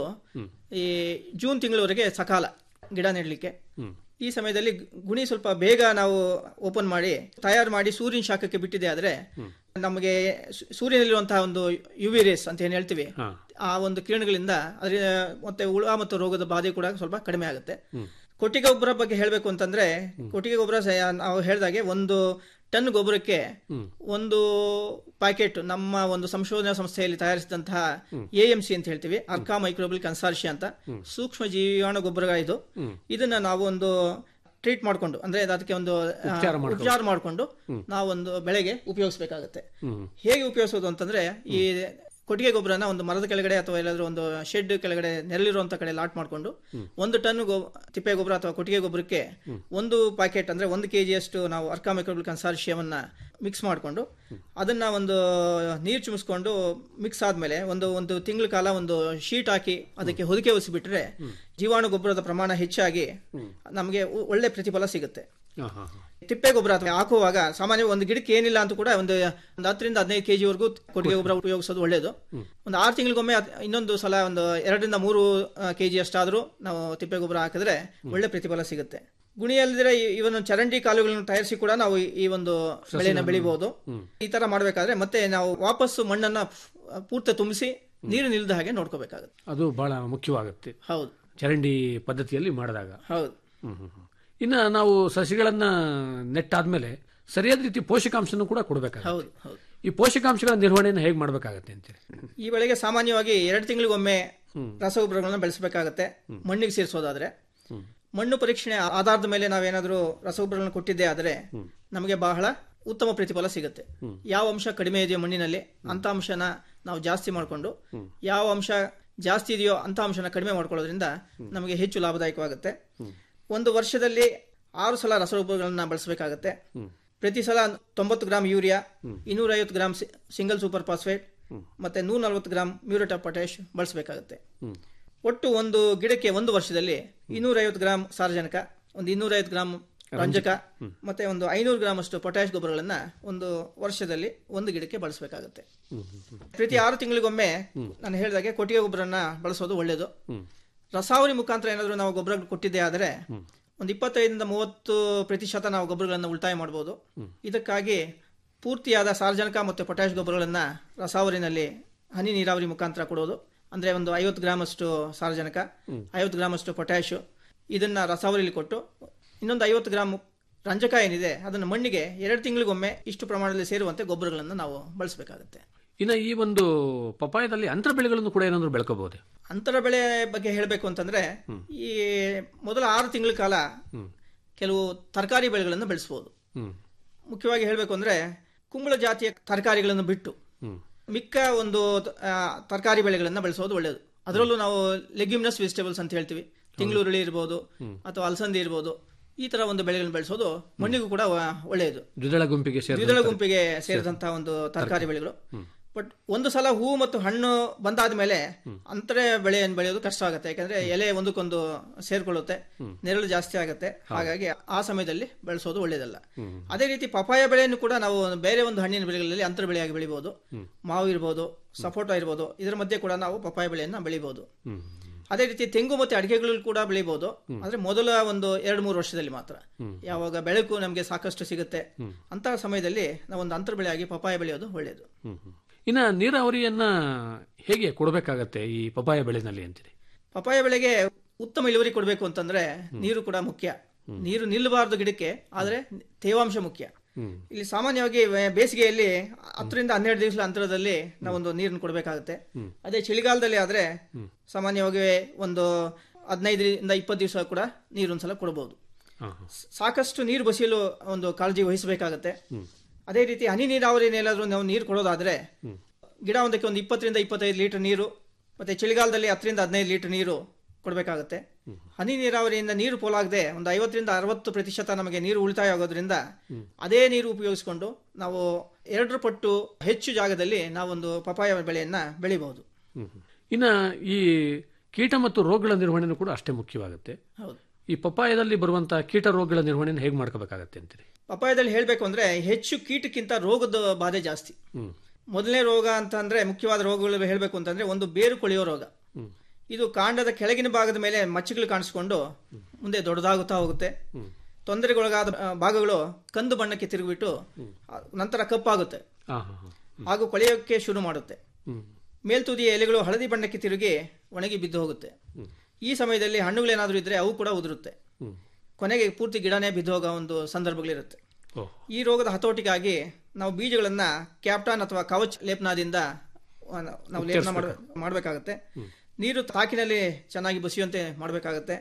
ಈ ಜೂನ್ ತಿಂಗಳವರೆಗೆ ಸಕಾಲ ಗಿಡ ನೆಡಲಿಕ್ಕೆ ಹ್ಮ್ ಈ ಸಮಯದಲ್ಲಿ ಗುಣಿ ಸ್ವಲ್ಪ ಬೇಗ ನಾವು ಓಪನ್ ಮಾಡಿ ತಯಾರು ಮಾಡಿ ಸೂರ್ಯನ ಶಾಖಕ್ಕೆ ಬಿಟ್ಟಿದೆ ಆದರೆ ನಮಗೆ ಸು- ಸೂರ್ಯನಲ್ಲಿರುವಂತಹ ಒಂದು ಯು ವಿ ರೇಸ್ ಅಂತ ಏನು ಹೇಳ್ತೀವಿ ಹಾ ಆ ಒಂದು ಕಿರಣಗಳಿಂದ ಅದರ ಮತ್ತೆ ಹುಳ ಮತ್ತು ರೋಗದ ಬಾಧೆ ಕೂಡ ಸ್ವಲ್ಪ ಕಡಿಮೆ ಆಗುತ್ತೆ ಕೊಟ್ಟಿಗೆ ಗೊಬ್ಬರ ಬಗ್ಗೆ ಹೇಳಬೇಕು ಅಂತಂದ್ರೆ ಕೊಟ್ಟಿಗೆ ಗೊಬ್ಬರ ಸ- ನಾವು ಹೇಳಿದಾಗೆ ಒಂದು ಟನ್ ಗೊಬ್ಬರಕ್ಕೆ ಒಂದು ಪ್ಯಾಕೆಟ್ ನಮ್ಮ ಒಂದು ಸಂಶೋಧನಾ ಸಂಸ್ಥೆಯಲ್ಲಿ ತಯಾರಿಸಿದಂತಹ ಎ ಎಂ ಸಿ ಅಂತ ಹೇಳ್ತೀವಿ ಅರ್ಕಾ ಮೈಕ್ರೋಬಲ್ ಕನ್ಸಾರ್ಷಿ ಅಂತ ಸೂಕ್ಷ್ಮ ಜೀವಾಣು ಗೊಬ್ಬರ ಇದು ಇದನ್ನ ನಾವು ಒಂದು ಟ್ರೀಟ್ ಮಾಡಿಕೊಂಡು ಅಂದ್ರೆ ಅದಕ್ಕೆ ಒಂದು ಆ, ಉಪಚಾರ ಮಾಡಿಕೊಂಡು ನಾವು ಒಂದು ಬೆಳೆಗೆ ಉಪಯೋಗಿಸಬೇಕಾಗುತ್ತೆ ಹ್ಮ್ ಹೇಗೆ ಉಪಯೋಗಿಸೋದು ಅಂತಂದ್ರೆ ಈ ಕೊಟ್ಟಿಗೆ ಗೊಬ್ಬರನ ಒಂದು ಮರದ ಕೆಳಗಡೆ ಅಥವಾ ಎಲ್ಲಾದ್ರೂ ಒಂದು ಶೆಡ್ ಕೆಳಗಡೆ ನೆರಳಿರುವಂತ ಕಡೆ ಲಾಟ್ ಮಾಡಿಕೊಂಡು ಒಂದು ಟನ್ ಗೊ ತಿಪ್ಪೆ ಗೊಬ್ಬರ ಅಥವಾ ಕೊಟ್ಟಿಗೆ ಗೊಬ್ಬರಕ್ಕೆ ಒಂದು ಪ್ಯಾಕೆಟ್ ಅಂದ್ರೆ ಒಂದು ಕೆಜಿಯಷ್ಟು ನಾವು ಅರ್ಕಾ ಮೈಕ್ರೋಬಲ್ ಕನ್ಸಾರ್ಷಿಯವನ್ನ ಮಿಕ್ಸ್ ಮಾಡಿಕೊಂಡು ಅದನ್ನ ಒಂದು ನೀರು ಚುಮಿಸ್ಕೊಂಡು ಮಿಕ್ಸ್ ಆದ್ಮೇಲೆ ಒಂದು ಒಂದು ತಿಂಗಳ ಕಾಲ ಒಂದು ಶೀಟ್ ಹಾಕಿ ಅದಕ್ಕೆ ಹೊದಿಕೆ ಒಸಿಬಿಟ್ರೆ ಜೀವಾಣು ಗೊಬ್ಬರದ ಪ್ರಮಾಣ ಹೆಚ್ಚಾಗಿ ನಮಗೆ ಒಳ್ಳೆ ಪ್ರತಿಫಲ ಸಿಗುತ್ತೆ ಹಾ ಹಾ ಹಾ ತಿಪ್ಪೆ ಗೊಬ್ಬರ ಅಥವಾ ಹಾಕುವಾಗ ಸಾಮಾನ್ಯ ಒಂದು ಗಿಡಕ್ಕೆ ಏನಿಲ್ಲ ಅಂತ ಕೂಡ ಒಂದು ಒಂದು ಹತ್ತರಿಂದ ಹದಿನೈದು ಕೆಜಿ ವರೆಗೂ ಕೊಟ್ಟಿಗೆ ಗೊಬ್ಬರ ಉಪಯೋಗಿಸೋದು ಒಳ್ಳೇದು ಒಂದು ಆರು ತಿಂಗಳಿಗೊಮ್ಮೆ ಅದ್- ಇನ್ನೊಂದು ಸಲ ಒಂದು ಎರಡರಿಂದ ಮೂರು ಕೆಜಿ ಅಷ್ಟಾದರೂ ನಾವು ತಿಪ್ಪೆ ಗೊಬ್ಬರ ಹಾಕಿದ್ರೆ ಒಳ್ಳೆ ಪ್ರತಿಫಲ ಸಿಗುತ್ತೆ ಗುಣಿಯಲ್ಲಿದ್ರೆ ಇವನ್ ಚರಂಡಿ ಕಾಲುಗಳನ್ನು ತಯಾರಿಸಿ ಕೂಡ ನಾವು ಈ- ಈ ಒಂದು ಬೆಳೆನ ಬೆಳಿಬಹುದು ಈ ತರ ಮಾಡಬೇಕಾದ್ರೆ ಮತ್ತೆ ನಾವು ವಾಪಸ್ಸು ಮಣ್ಣನ್ನ ಪೂರ್ತಿ ತುಂಬಿಸಿ ನೀರು ನಿಲ್ದ ಹಾಗೆ ನೋಡ್ಕೋಬೇಕಾಗುತ್ತೆ ಅದು ಬಹಳ ಮುಖ್ಯವಾಗುತ್ತೆ ಹೌದು ಚರಂಡಿ ಪದ್ಧತಿಯಲ್ಲಿ ಮಾಡಿದಾಗ ಹೌದು ಹ್ಮ್ ಹ್ಮ್ ಹ್ಮ್. ಇನ್ನ ನಾವು ಸಸಿಗಳನ್ನ ನೆಟ್ಟಾದ್ಮೇಲೆ ಸರಿಯಾದ ರೀತಿ ಪೋಷಕಾಂಶನೂ ಕೂಡ ಕೊಡಬೇಕಾಗುತ್ತೆ ಹೌದು ಹೌದು ಈ ಪೋಷಕಾಂಶಗಳ ನಿರ್ವಹಣೆಯನ್ನು ಹೇಗೆ ಮಾಡಬೇಕಾಗತ್ತೆ ಅಂತೇಳಿ ಈ ಬೆಳೆಗೆ ಸಾಮಾನ್ಯವಾಗಿ ಎರಡು ತಿಂಗಳಿಗೊಮ್ಮೆ ರಸಗೊಬ್ಬರಗಳನ್ನ ಬೆಳೆಸಬೇಕಾಗತ್ತೆ ಮಣ್ಣಿಗೆ ಸೇರಿಸೋದಾದ್ರೆ ಮಣ್ಣು ಪರೀಕ್ಷಣೆ ಆಧಾರದ ಮೇಲೆ ನಾವೇನಾದ್ರೂ ರಸಗೊಬ್ಬರಗಳನ್ನು ಕೊಟ್ಟಿದ್ದೇ ಆದರೆ ನಮಗೆ ಬಹಳ ಉತ್ತಮ ಪ್ರತಿಫಲ ಸಿಗುತ್ತೆ ಯಾವ ಅಂಶ ಕಡಿಮೆ ಇದೆಯೋ ಮಣ್ಣಿನಲ್ಲಿ ಅಂತ ಅಂಶನ ನಾವು ಜಾಸ್ತಿ ಮಾಡಿಕೊಂಡು ಯಾವ ಅಂಶ ಜಾಸ್ತಿ ಇದೆಯೋ ಅಂತ ಅಂಶನ ಕಡಿಮೆ ಮಾಡ್ಕೊಳ್ಳೋದ್ರಿಂದ ನಮಗೆ ಹೆಚ್ಚು ಲಾಭದಾಯಕವಾಗುತ್ತೆ ಒಂದು ವರ್ಷದಲ್ಲಿ ಆರು ಸಲ ರಸಗೊಬ್ಬರಗಳನ್ನ ಬಳಸಬೇಕಾಗತ್ತೆ ಪ್ರತಿ ಸಲ ತೊಂಬತ್ತು ಗ್ರಾಂ ಯೂರಿಯಾ ಇನ್ನೂರ ಐವತ್ತು ಗ್ರಾಂ ಸಿಂಗಲ್ ಸೂಪರ್ ಫಾಸ್ಫೇಟ್ ಮತ್ತೆ ನೂರ ನಲ್ವತ್ತು ಗ್ರಾಂ ಮ್ಯೂರೇಟ್ ಆಫ್ ಪೊಟ್ಯಾಶ್ ಬಳಸಬೇಕಾಗುತ್ತೆ ಒಟ್ಟು ಒಂದು ಗಿಡಕ್ಕೆ ಒಂದು ವರ್ಷದಲ್ಲಿ ಇನ್ನೂರ ಐವತ್ತು ಗ್ರಾಂ ಸಾರಜನಕ ಒಂದು ಇನ್ನೂರ ಐವತ್ತು ಗ್ರಾಂ ರಂಜಕ ಮತ್ತೆ ಒಂದು ಐನೂರು ಗ್ರಾಂ ಅಷ್ಟು ಪೊಟ್ಯಾಶ್ ಗೊಬ್ಬರಗಳನ್ನ ಒಂದು ವರ್ಷದಲ್ಲಿ ಒಂದು ಗಿಡಕ್ಕೆ ಬಳಸಬೇಕಾಗುತ್ತೆ ಪ್ರತಿ ಆರು ತಿಂಗಳಿಗೊಮ್ಮೆ ನಾನು ಹೇಳಿದಾಗೆ ಕೊಟ್ಟಿಗೆ ಗೊಬ್ಬರನ ಬಳಸೋದು ಒಳ್ಳೆಯದು ರಸಾವರಿ ಮುಖಾಂತರ ಏನಾದರೂ ನಾವು ಗೊಬ್ಬರ ಕೊಟ್ಟಿದ್ದೇ ಆದರೆ ಒಂದು ಇಪ್ಪತ್ತೈದರಿಂದ ಮೂವತ್ತು ಪ್ರತಿಶತ ನಾವು ಗೊಬ್ಬರಗಳನ್ನು ಉಳಿತಾಯ ಮಾಡಬಹುದು ಇದಕ್ಕಾಗಿ ಪೂರ್ತಿಯಾದ ಸಾರ್ವಜನಿಕ ಮತ್ತು ಪೊಟ್ಯಾಶ್ ಗೊಬ್ಬರಗಳನ್ನ ರಸಾವರಿನಲ್ಲಿ ಹನಿ ನೀರಾವರಿ ಮುಖಾಂತರ ಕೊಡೋದು ಅಂದ್ರೆ ಒಂದು ಐವತ್ತು ಗ್ರಾಮ್ ಅಷ್ಟು ಸಾರಜನಕ ಐವತ್ತು ಗ್ರಾಮ್ ಅಷ್ಟು ಪೊಟ್ಯಾಶ್ ಇದನ್ನ ರಸಾವರಿಲಿ ಕೊಟ್ಟು ಇನ್ನೊಂದು ಐವತ್ತು ಗ್ರಾಮ್ ರಂಜಕ ಏನಿದೆ ಅದನ್ನು ಮಣ್ಣಿಗೆ ಎರಡು ತಿಂಗಳಿಗೊಮ್ಮೆ ಇಷ್ಟು ಪ್ರಮಾಣದಲ್ಲಿ ಸೇರುವಂತೆ ಗೊಬ್ಬರಗಳನ್ನು ನಾವು ಬಳಸಬೇಕಾಗುತ್ತೆ ಇನ್ನು ಈ ಒಂದು ಪಪಾಯದಲ್ಲಿ ಅಂತರ ಬೆಳೆಗಳನ್ನು ಕೂಡ ಏನಾದರೂ ಬೆಳ್ಕೋಬಹುದೇ ಅಂತರ ಬೆಳೆ ಬಗ್ಗೆ ಹೇಳಬೇಕು ಅಂತಂದ್ರೆ ಈ ಮೊದಲ ಆರು ತಿಂಗಳ ಕಾಲ ಕೆಲವು ತರಕಾರಿ ಬೆಳೆಗಳನ್ನು ಬೆಳೆಸಬಹುದು ಹ್ಮ್ ಮುಖ್ಯವಾಗಿ ಹೇಳಬೇಕು ಅಂದ್ರೆ ಕುಂಬಳ ಜಾತಿಯ ತರಕಾರಿಗಳನ್ನು ಬಿಟ್ಟು ಹ್ಮ್ ಮಿಕ್ಕ ಒಂದು ಆ, ತರಕಾರಿ ಬೆಳೆಗಳನ್ನ ಬೆಳೆಸೋದು ಒಳ್ಳೆಯದು ಅದರಲ್ಲೂ ನಾವು ಲೆಗ್ಯುಮಿನಸ್ ವೆಜಿಟೇಬಲ್ಸ್ ಅಂತ ಹೇಳ್ತೀವಿ ತಿಂಗಳೂರುಳಿ ಇರ್ಬೋದು ಅಥವಾ ಅಲಸಂದಿ ಇರ್ಬೋದು ಈ ತರ ಒಂದು ಬೆಳೆಗಳನ್ನು ಬೆಳೆಸೋದು ಮಣ್ಣಿಗೂ ಕೂಡ ವ- ಒಳ್ಳೆಯದು ದ್ವಿದಳ ಗುಂಪಿಗೆ ಸೇರಿದ ದ್ವಿದಳ ಗುಂಪಿಗೆ ಸೇರಿದಂತಹ ಒಂದು ತರಕಾರಿ ಬೆಳೆಗಳು ಬಟ್ ಒಂದು ಸಲ ಹೂವು ಮತ್ತು ಹಣ್ಣು ಬಂದಾದ ಮೇಲೆ ಅಂತರೇ ಬೆಳೆಯನ್ನು ಬೆಳೆಯೋದು ಕಷ್ಟ ಆಗುತ್ತೆ ಯಾಕಂದ್ರೆ ಎಲೆ ಒಂದಕ್ಕೊಂದು ಸೇರ್ಕೊಳ್ಳುತ್ತೆ ನೆರಳು ಜಾಸ್ತಿ ಆಗುತ್ತೆ ಹಾಗಾಗಿ ಆ ಸಮಯದಲ್ಲಿ ಬೆಳೆಸೋದು ಒಳ್ಳೆಯದಲ್ಲ ಅದೇ ರೀತಿ ಪಪಾಯ ಬೆಳೆಯನ್ನು ಕೂಡ ನಾವು ಬೇರೆ ಒಂದು ಹಣ್ಣಿನ ಬೆಳೆಗಳಲ್ಲಿ ಅಂತರ ಬೆಳೆಯಾಗಿ ಬೆಳಿಬಹುದು ಮಾವು ಇರ್ಬೋದು ಸಪೋಟ ಇರ್ಬೋದು ಇದರ ಮಧ್ಯೆ ಕೂಡ ನಾವು ಪಪಾಯ ಬೆಳೆಯನ್ನ ಬೆಳಿಬಹುದು ಹ್ಮ್ ಅದೇ ರೀತಿ ತೆಂಗು ಮತ್ತೆ ಅಡಿಕೆಗಳು ಕೂಡ ಬೆಳಿಬಹುದು ಆದ್ರೆ ಮೊದಲ ಒಂದು ಎರಡು ಮೂರು ವರ್ಷದಲ್ಲಿ ಮಾತ್ರ ಯಾವಾಗ ಬೆಳಕು ನಮಗೆ ಸಾಕಷ್ಟು ಸಿಗುತ್ತೆ ಅಂತಹ ಸಮಯದಲ್ಲಿ ನಾವು ಒಂದು ಅಂತರ ಬೆಳೆಯಾಗಿ ಪಪಾಯ ಬೆಳೆಯೋದು ಒಳ್ಳೆಯದು ಹ್ಮ್ ಹ್ಮ್. ಇನ್ನ ನೀರಾವರಿಯನ್ನ ಹೇಗೆ ಕೊಡಬೇಕಾಗತ್ತೆ ಈ ಪಪಾಯ ಬೆಳೆನಲ್ಲಿ ಅಂತೀರಿ ಪಪಾಯ ಬೆಳೆಗೆ ಉತ್ತಮ ಇಳುವರಿ ಕೊಡಬೇಕು ಅಂತಂದ್ರೆ ನೀರು ಕೂಡ ಮುಖ್ಯ ನೀರು ನಿಲ್ಲಬಾರದು ಗಿಡಕ್ಕೆ ಆದ್ರೆ ತೇವಾಂಶ ಮುಖ್ಯ ಹ್ಮ್ ಇಲ್ಲಿ ಸಾಮಾನ್ಯವಾಗಿ ವೇ- ಬೇಸಿಗೆಯಲ್ಲಿ ಹತ್ತರಿಂದ ಹನ್ನೆರಡು ದಿವಸ ಅಂತರದಲ್ಲಿ ನಾವೊಂದು ನೀರನ್ನು ಕೊಡಬೇಕಾಗುತ್ತೆ ಅದೇ ಚಳಿಗಾಲದಲ್ಲಿ ಆದ್ರೆ ಸಾಮಾನ್ಯವಾಗಿ ಒಂದು ಹದಿನೈದರಿಂದ ಇಪ್ಪತ್ತು ದಿವಸ ಕೂಡ ನೀರೊಂದ್ಸಲ ಕೊಡಬಹುದು ಹಾ ಹಾ. ಸಾಕಷ್ಟು ನೀರು ಬಸಿಯಲು ಒಂದು ಕಾಳಜಿ ವಹಿಸಬೇಕಾಗತ್ತೆ ಅದೇ ರೀತಿ ಹನಿ ನೀರಾವರಿ ಏನಾದರೂ ನಾವು ನೀರು ಕೊಡೋದಾದ್ರೆ ಗಿಡ ಒಂದಕ್ಕೆ ಒಂದು ಇಪ್ಪತ್ತರಿಂದ ಇಪ್ಪತ್ತೈದು ಲೀಟರ್ ನೀರು ಮತ್ತೆ ಚಳಿಗಾಲದಲ್ಲಿ ಹತ್ತರಿಂದ ಹದಿನೈದು ಲೀಟರ್ ನೀರು ಕೊಡಬೇಕಾಗುತ್ತೆ ಹನಿ ನೀರಾವರಿಯಿಂದ ನೀರು ಪೋಲಾಗದೆ ಒಂದು ಐವತ್ತರಿಂದ ಅರವತ್ತು ಪ್ರತಿಶತ ನಮಗೆ ನೀರು ಉಳಿತಾಯ ಆಗೋದ್ರಿಂದ ಅದೇ ನೀರು ಉಪಯೋಗಿಸಿಕೊಂಡು ನಾವು ಎರಡರ ಪಟ್ಟು ಹೆಚ್ಚು ಜಾಗದಲ್ಲಿ ನಾವೊಂದು ಪಪಾಯ ಬೆಳೆಯನ್ನ ಬೆಳಿಬಹುದು ಹ್ಮ್. ಇನ್ನ ಈ ಕೀಟ ಮತ್ತು ರೋಗಗಳ ನಿರ್ವಹಣೆನೂ ಕೂಡ ಅಷ್ಟೇ ಮುಖ್ಯವಾಗುತ್ತೆ ಹೌದು ಈ ಪಪ್ಪಾಯದಲ್ಲಿ ಬರುವಂತಹ ಕೀಟ ರೋಗಗಳ ನಿರ್ವಹಣೆಯನ್ನು ಹೇಗೆ ಮಾಡ್ಕೋಬೇಕಾಗತ್ತೆ ಅಂತೀರಿ ಪಪಾಯದಲ್ಲಿ ಹೇಳಬೇಕು ಅಂದ್ರೆ ಹೆಚ್ಚು ಕೀಟಕ್ಕಿಂತ ರೋಗದ ಬಾಧೆ ಜಾಸ್ತಿ ಹ್ಮ್ ಮೊದಲನೇ ರೋಗ ಅಂತ ಅಂದ್ರೆ ಮುಖ್ಯವಾದ ರೋಗಗಳು ಹೇಳಬೇಕು ಅಂತಂದ್ರೆ ಒಂದು ಬೇರು ಕೊಳೆಯೋ ರೋಗ ಹ್ಮ್. ಇದು ಕಾಂಡದ ಕೆಳಗಿನ ಭಾಗದ ಮೇಲೆ ಮಚ್ಚಗಳು ಕಾಣಿಸ್ಕೊಂಡು ಮುಂದೆ ದೊಡ್ಡದಾಗುತ್ತಾ ಹೋಗುತ್ತೆ ತೊಂದರೆಗೊಳಗಾದ ಆ, ಭಾಗಗಳು ಕಂದು ಬಣ್ಣಕ್ಕೆ ತಿರುಗಿಬಿಟ್ಟು ಆ, ನಂತರ ಕಪ್ಪಾಗುತ್ತೆ ಹಾ ಹಾ ಹಾ ಹಾಗೂ ಕೊಳೆಯೋಕ್ಕೆ ಶುರು ಮಾಡುತ್ತೆ ಹ್ಮ್ ಮೇಲ್ತುದಿಯ ಎಲೆಗಳು ಹಳದಿ ಬಣ್ಣಕ್ಕೆ ತಿರುಗಿ ಒಣಗಿ ಬಿದ್ದು ಹೋಗುತ್ತೆ ಈ ಸಮಯದಲ್ಲಿ ಹಣ್ಣುಗಳೇನಾದರೂ ಇದ್ರೆ ಅವು ಕೂಡ ಉದುರುತ್ತೆ ಹ್ಮ್ ಕೊನೆಗೆ ಪೂರ್ತಿ ಗಿಡನೇ ಬಿದ್ದು ಹೋಗೋ ಒಂದು ಸಂದರ್ಭಗಳಿರುತ್ತೆ ಓಹ್ ಈ ರೋಗದ ಹತೋಟಿಗಾಗಿ ನಾವು ಬೀಜಗಳನ್ನ ಕ್ಯಾಪ್ಟಾನ್ ಅಥವಾ ಕವಚ್ ಲೇಪನದಿಂದ ಆ, ನಾವು ಲೇಪನ ಮಾಡ- ಮಾಡಬೇಕಾಗತ್ತೆ ನೀರು ತಾಕಿನಲ್ಲಿ ಚೆನ್ನಾಗಿ ಬಸಿಯುವಂತೆ ಮಾಡಬೇಕಾಗತ್ತೆ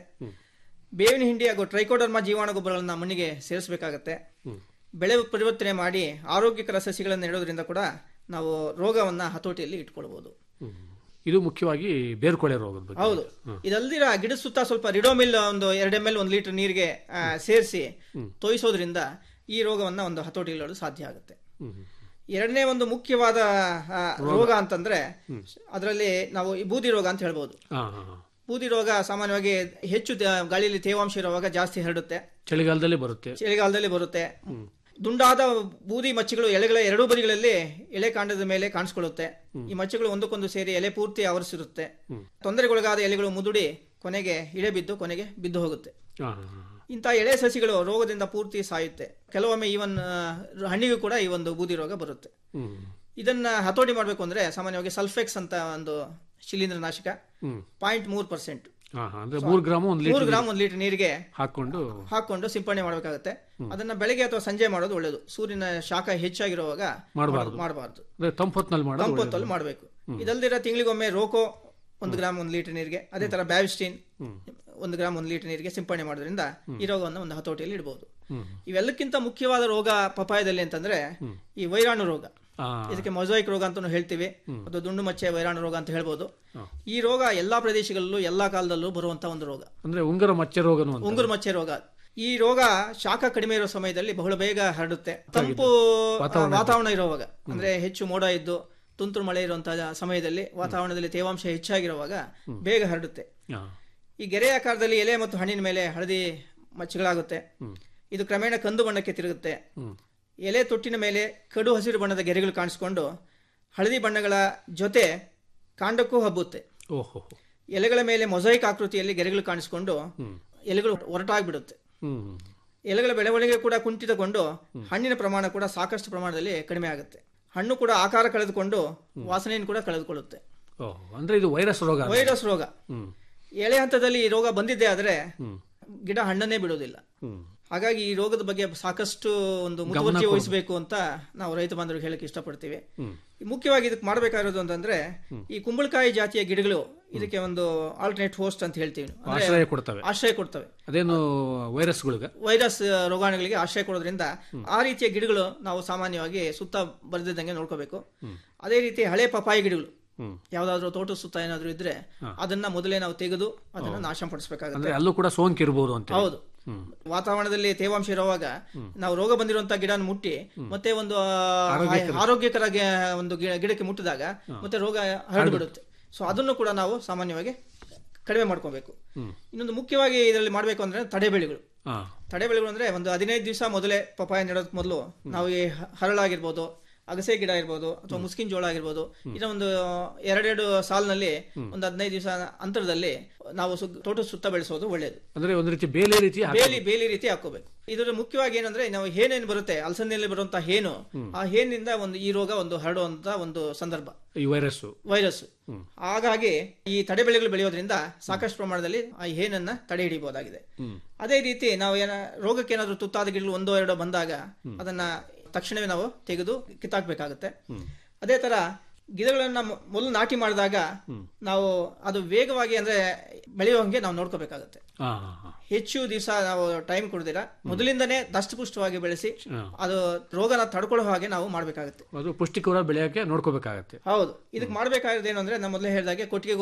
ಬೇವಿನ ಹಿಂಡಿ ಹಾಗೂ ಟ್ರೈಕೋಡರ್ಮಾ ಜೀವಾಣು ಗೊಬ್ಬರಗಳನ್ನ ಮಣ್ಣಿಗೆ ಸೇರಿಸಬೇಕಾಗತ್ತೆ ಬೆಳೆ ಪರಿವರ್ತನೆ ಮಾಡಿ ಆರೋಗ್ಯಕರ ಸಸಿಗಳನ್ನು ನೆಡೋದ್ರಿಂದ ಕೂಡ ನಾವು ರೋಗವನ್ನ ಹತೋಟಿಯಲ್ಲಿ ಇಟ್ಕೊಳ್ಬಹುದು ಹ್ಮ್. ಇದು ಮುಖ್ಯವಾಗಿ ಬೇರ್ಕೊಳೆ ರೋಗದ ಬಗ್ಗೆ ಹೌದು ಇದಲ್ದಿರ ಗಿಡದ ಸುತ್ತ ಸ್ವಲ್ಪ ರಿಡೋಮಿಲ್ ಒಂದು ಎರಡು ಎಮ್ ಎಲ್ ಒಂದು ಲೀಟರ್ ನೀರಿಗೆ ಸೇರಿಸಿ ತೋಯಿಸೋದ್ರಿಂದ ಈ ರೋಗವನ್ನ ಒಂದು ಹತೋಟಿಯಲ್ಲಿ ಸಾಧ್ಯ ಆಗುತ್ತೆ ಹ್ಮ್. ಎರಡನೇ ಒಂದು ಮುಖ್ಯವಾದ ಆ, ರೋಗ ಅಂತಂದ್ರೆ ಅದರಲ್ಲಿ ನಾವು ಈ ಬೂದಿ ರೋಗ ಅಂತ ಹೇಳ್ಬೋದು ಹಾ ಹಾ ಹಾ ಬೂದಿ ರೋಗ ಸಾಮಾನ್ಯವಾಗಿ ಹೆಚ್ಚು ತ- ಗಾಳಿಯಲ್ಲಿ ತೇವಾಂಶ ಇರುವಾಗ ಜಾಸ್ತಿ ಹರಡುತ್ತೆ ಚಳಿಗಾಲದಲ್ಲಿ ಬರುತ್ತೆ ಚಳಿಗಾಲದಲ್ಲಿ ಬರುತ್ತೆ ದುಂಡಾದ ಬೂದಿ ಮಚ್ಚಗಳು ಎಲೆಗಳ ಎರಡೂ ಬದಿಗಳಲ್ಲಿ ಎಲೆ ಕಾಂಡದ ಮೇಲೆ ಕಾಣಿಸ್ಕೊಳ್ಳುತ್ತೆ ಈ ಮಚ್ಚಗಳು ಒಂದಕ್ಕೊಂದು ಸೇರಿ ಎಲೆ ಪೂರ್ತಿ ಆವರಿಸಿರುತ್ತೆ ತೊಂದರೆಗೊಳಗಾದ ಎಲೆಗಳು ಮುದುಡಿ ಕೊನೆಗೆ ಇಳೆ ಬಿದ್ದು ಕೊನೆಗೆ ಬಿದ್ದು ಹೋಗುತ್ತೆ ಹಾ ಹಾ ಹಾ ಇಂಥ ಎಳೆ ಸಸಿಗಳು ರೋಗದಿಂದ ಪೂರ್ತಿ ಸಾಯುತ್ತೆ ಕೆಲವೊಮ್ಮೆ ಈವನ್ ಹಣ್ಣಿಗೂ ಕೂಡ ಈ ಒಂದು ಬೂದಿ ರೋಗ ಬರುತ್ತೆ ಹ್ಮ್ ಇದನ್ನ ಹತೋಟಿ ಮಾಡಬೇಕು ಅಂದ್ರೆ ಸಾಮಾನ್ಯವಾಗಿ ಸಲ್ಫೆಕ್ಸ್ ಅಂತ ಒಂದು ಶಿಲೀಂಧ್ರನಾಶಕ ಹ್ಮ್ ಪಾಯಿಂಟ್ ಮೂರು ಪರ್ಸೆಂಟ್ ಹಾ ಹಾ ಅಂದ್ರೆ ಮೂರು ಗ್ರಾಮ್ ಒಂದು ಮೂರು ಲೀಟರ್ ಗ್ರಾಮ್ ಒಂದು ಲೀಟರ್ ನೀರಿಗೆ ಹಾಕೊಂಡು ಹಾಕೊಂಡು ಸಿಂಪಡಣೆ ಮಾಡಬೇಕಾಗುತ್ತೆ ಅದನ್ನ ಬೆಳಗ್ಗೆ ಅಥವಾ ಸಂಜೆ ಮಾಡೋದು ಒಳ್ಳೇದು ಸೂರ್ಯನ ಶಾಖ ಹೆಚ್ಚಾಗಿರುವಾಗ ಮಾಡಬಾರ್ದು ಮಾಡಬಾರ್ದು ಅಂದ್ರೆ ತಂಪೊತ್ನಲ್ಲಿ ಮಾಡೋದು ಒಳ್ಳೆದು. ತಂಪೊತ್ತಲ್ಲಿ ಮಾಡಬೇಕು ಇದಲ್ದಿರ ತಿಂಗಳಿಗೊಮ್ಮೆ ರೋಕೋ ಒಂದು ಗ್ರಾಮ್ ಒಂದು ಲೀಟರ್ ನೀರಿಗೆ ಅದೇ ತರ ಬ್ಯಾವಿಸ್ಟಿನ್ ಒಂದು ಗ್ರಾಮ್ ಒಂದು ಲೀಟರ್ ನೀರಿಗೆ ಸಿಂಪಡಣೆ ಮಾಡೋದ್ರಿಂದ ಈ ರೋಗವನ್ನು ಒಂದು ಹತೋಟಿಯಲ್ಲಿ ಇಡಬಹುದು ಹ್ಮ್. ಇವೆಲ್ಲಕ್ಕಿಂತ ಮುಖ್ಯವಾದ ರೋಗ ಪಪಾಯದಲ್ಲಿ ಅಂತಂದ್ರೆ ಈ ವೈರಾಣು ರೋಗ ಆ, ಇದಕ್ಕೆ ಮೊಸಾಯಿಕ್ ರೋಗ ಅಂತಾನು ಹೇಳ್ತೀವಿ ಅದು ದುಂಡು ಮಚ್ಚೆ ವೈರಾಣು ರೋಗ ಅಂತ ಹೇಳ್ಬೋದು ಈ ರೋಗ ಎಲ್ಲಾ ಪ್ರದೇಶಗಳಲ್ಲೂ ಎಲ್ಲಾ ಕಾಲದಲ್ಲೂ ಬರುವಂತ ಒಂದು ರೋಗ ಅಂದ್ರೆ ಉಂಗರ ಮಚ್ಚೆ ರೋಗನು ಅಂತ ಉಂಗುರು ಮಚ್ಚೆ ರೋಗ ಈ ರೋಗ ಶಾಖ ಕಡಿಮೆ ಇರೋ ಸಮಯದಲ್ಲಿ ಬಹಳ ಬೇಗ ಹರಡುತ್ತೆ ತಂಪು ಆ, ವಾತಾವರಣ ಇರುವಾಗ ಅಂದ್ರೆ ಹೆಚ್ಚು ಮೋಡ ಇದ್ದು ತುಂತುರು ಮಳೆ ಇರುವಂತಹ ಸಮಯದಲ್ಲಿ ವಾತಾವರಣದಲ್ಲಿ ತೇವಾಂಶ ಹೆಚ್ಚಾಗಿರುವಾಗ ಬೇಗ ಹರಡುತ್ತೆ ಹಾ. ಈ ಗೆರೆ ಆಕಾರದಲ್ಲಿ ಎಲೆ ಮತ್ತು ಹಣ್ಣಿನ ಮೇಲೆ ಹಳದಿ ಮಚ್ಚಗಳಾಗುತ್ತೆ ಇದು ಕ್ರಮೇಣ ಕಂದು ಬಣ್ಣಕ್ಕೆ ತಿರುಗುತ್ತೆ ಹ್ಮ್. ಎಲೆ ತೊಟ್ಟಿನ ಮೇಲೆ ಕಡು ಹಸಿರು ಬಣ್ಣದ ಗೆರೆಗಳು ಕಾಣಿಸ್ಕೊಂಡು ಹಳದಿ ಬಣ್ಣಗಳ ಜೊತೆ ಕಾಂಡಕ್ಕೂ ಹಬ್ಬುತ್ತೆ ಓಹೋ ಎಲೆಗಳ ಮೇಲೆ ಮೊಸೈಕ್ ಆಕೃತಿಯಲ್ಲಿ ಗೆರೆಗಳು ಕಾಣಿಸ್ಕೊಂಡು ಎಲೆಗಳು ಒರಟಾಗ್ಬಿಡುತ್ತೆ ಹ್ಮ್ ಎಲೆಗಳ ಬೆಳವಣಿಗೆ ಕೂಡ ಕುಂಠಿತಗೊಂಡು ಹಣ್ಣಿನ ಪ್ರಮಾಣ ಕೂಡ ಸಾಕಷ್ಟು ಪ್ರಮಾಣದಲ್ಲಿ ಕಡಿಮೆ ಆಗುತ್ತೆ ಹಣ್ಣು ಕೂಡ ಆಕಾರ ಕಳೆದುಕೊಂಡು ವಾಸನೆಯನ್ನು ಕೂಡ ಕಳೆದುಕೊಳ್ಳುತ್ತೆ ಓಹೋ ಅಂದ್ರೆ ಇದು ವೈರಸ್ ರೋಗ ಅಂತ. ವೈರಸ್ ರೋಗ ಹ್ಮ್ ಎಳೆ ಹಂತದಲ್ಲಿ ಈ ರೋಗ ಬಂದಿದ್ದೇ ಆದರೆ ಹ್ಮ್ ಗಿಡ ಹಣ್ಣನ್ನೇ ಬಿಡೋದಿಲ್ಲ ಹ್ಮ್ ಹಾಗಾಗಿ ಈ ರೋಗದ ಬಗ್ಗೆ ಸಾಕಷ್ಟು ಒಂದು ಮುತುವರ್ಜಿ ವಹಿಸಬೇಕು ಅಂತ ನಾವು ರೈತ ಬಾಂಧವರಿಗೆ ಹೇಳಕ್ಕೆ ಇಷ್ಟಪಡ್ತೀವಿ ಹ್ಮ್. ಮುಖ್ಯವಾಗಿ ಇದಕ್ಕೆ ಮಾಡಬೇಕಾಗಿರೋದು ಅಂತಂದ್ರೆ ಈ ಕುಂಬಳಕಾಯಿ ಜಾತಿಯ ಗಿಡಗಳು ಇದಕ್ಕೆ ಒಂದು ಆಲ್ಟರ್ನೇಟ್ ಹೋಸ್ಟ್ ಅಂತ ಹೇಳ್ತೀವಿ ಅಂದ್ರೆ ಆಶ್ರಯ ಕೊಡ್ತವೆ ಆಶ್ರಯ ಕೊಡ್ತವೆ ಅದೇನು ವೈರಸ್ಗಳಿಗೆ ವೈರಸ್ ರೋಗಾಣುಗಳಿಗೆ ಆಶ್ರಯ ಕೊಡೋದ್ರಿಂದ ಆ ರೀತಿಯ ಗಿಡಗಳು ನಾವು ಸಾಮಾನ್ಯವಾಗಿ ಸುತ್ತ ಬರೆದಿದ್ದಂಗೆ ನೋಡ್ಕೋಬೇಕು ಅದೇ ರೀತಿ ಹಳೆ ಪಪಾಯಿ ಗಿಡಗಳು ಹ್ಮ್. ಯಾವ್ದಾದ್ರು ತೋಟ ಸುತ್ತ ಏನಾದ್ರು ಇದ್ರೆ ಅದನ್ನ ಮೊದಲೇ ನಾವು ತೆಗೆದು ಅದನ್ನ ನಾಶ ಪಡಿಸಬೇಕಾಗುತ್ತೆ ಅಂದ್ರೆ ಅಲ್ಲೂ ಕೂಡ ಸೋಂಕು ಇರಬಹುದು ಅಂತ ಹೌದು ವಾತಾವರಣದಲ್ಲಿ ತೇವಾಂಶ ಇರುವಾಗ ನಾವು ರೋಗ ಬಂದಿರುವಂತಹ ಗಿಡನ ಮುಟ್ಟಿ ಮತ್ತೆ ಒಂದು ಆ, ಆರೋಗ್ಯಕರ ಗಿ- ಒಂದು ಗಿ- ಗಿಡಕ್ಕೆ ಮುಟ್ಟಿದಾಗ ಮತ್ತೆ ರೋಗ ಹರಡ್ಬಿಡುತ್ತೆ ಸೊ ಅದನ್ನು ಕೂಡ ನಾವು ಸಾಮಾನ್ಯವಾಗಿ ಕಡಿಮೆ ಮಾಡ್ಕೋಬೇಕು ಇನ್ನೊಂದು ಮುಖ್ಯವಾಗಿ ಇದರಲ್ಲಿ ಮಾಡಬೇಕು ಅಂದ್ರೆ ತಡೆ ಬೆಳೆಗಳು ಹಾ ತಡೆ ಬೆಳೆಗಳು ಅಂದ್ರೆ ಒಂದು ಹದಿನೈದು ದಿವಸ ಮೊದಲೇ ಪಪಾಯ ನೆಡೋದಕ್ಕೆ ಮೊದಲು ನಾವು ಈ ಹ- ಹರಳಾಗಿರ್ಬೋದು ಅಗಸೆ ಗಿಡ ಇರ್ಬೋದು ಅಥವಾ ಮುಸ್ಕಿನ್ ಜೋಳ ಆಗಿರ್ಬೋದು ಇದನ್ನ ಒಂದು ಎರಡೆರಡು ಸಾಲಿನಲ್ಲಿ ಒಂದು ಹದಿನೈದು ದಿವಸ ಅಂತರದಲ್ಲಿ ನಾವು ಸು- ತೋಟದ ಸುತ್ತ ಬೆಳೆಸೋದು ಒಳ್ಳೆಯದು ಅಂದ್ರೆ ಒಂದು ರೀತಿ ಬೇಲೆ ರೀತಿ ಹಾಕಿ- ಬೇಲಿ ಬೇಲಿ ರೀತಿ ಹಾಕೋಬೇಕು ಇದರ ಮುಖ್ಯವಾಗಿ ಏನಂದ್ರೆ ನಾವು ಹೇನೇನು ಬರುತ್ತೆ ಅಲಸಂದಿಯಲ್ಲಿ ಬರುವಂತ ಹೇನು ಆ ಹೇನಿಂದ ಒಂದು ಈ ರೋಗ ಒಂದು ಹರಡುವಂತ ಒಂದು ಸಂದರ್ಭ ಈ ವೈರಸ್ ವೈರಸ್ ಹಾಗಾಗಿ ಈ ತಡೆ ಬೆಳೆಗಳು ಬೆಳೆಯೋದ್ರಿಂದ ಸಾಕಷ್ಟು ಪ್ರಮಾಣದಲ್ಲಿ ಆ ಹೇನನ್ನ ತಡೆ ಹಿಡಿಬಹುದಾಗಿದೆ ಅದೇ ರೀತಿ ನಾವು ಏನ ರೋಗಕ್ಕೆ ಏನಾದ್ರು ತುತ್ತಾದ ಗಿಡಗಳು ಒಂದೋ ಎರಡೋ ಬಂದಾಗ ಅದನ್ನ ತಕ್ಷಣವೇ ನಾವು ತೆಗೆದು ಕಿತ್ತಾಕ್ಬೇಕಾಗುತ್ತೆ ಅದೇ ತರ ಗಿಡಗಳನ್ನ ಮೊ- ಮೊದಲು ನಾಟಿ ಮಾಡಿದಾಗ ನಾವು ಅದು ವೇಗವಾಗಿ ಅಂದ್ರೆ ಬೆಳೆಯುವಂಗೆ ನಾವು ನೋಡ್ಕೋಬೇಕಾಗುತ್ತೆ ಹಾ ಹಾ ಹಾ ಹೆಚ್ಚು ದಿವಸ ನಾವು ಟೈಮ್ ಕೊಡದಿರ ಮೊದಲಿಂದನೇ ದಷ್ಟಪುಷ್ಟವಾಗಿ ಬೆಳೆಸಿ ಹಾ. ಅದು ರೋಗನ ತಡ್ಕೊಳ್ಳೋ ಹಾಗೆ ನಾವು ಮಾಡಬೇಕಾಗುತ್ತೆ ಅದು ಪುಷ್ಟಿಕರ ಬೆಳೆಯಕ್ಕೆ ನೋಡ್ಕೋಬೇಕಾಗತ್ತೆ ಹೌದು ಇದಕ್ಕೆ ಮಾಡಬೇಕಾಗಿರೋದು ಏನು ಅಂದ್ರೆ ನಾನು ಮೊದಲೇ ಹೇಳಿದಾಗೆ ಕೊಟ್ಟಿಗೆ ಗೊಬ್ಬರ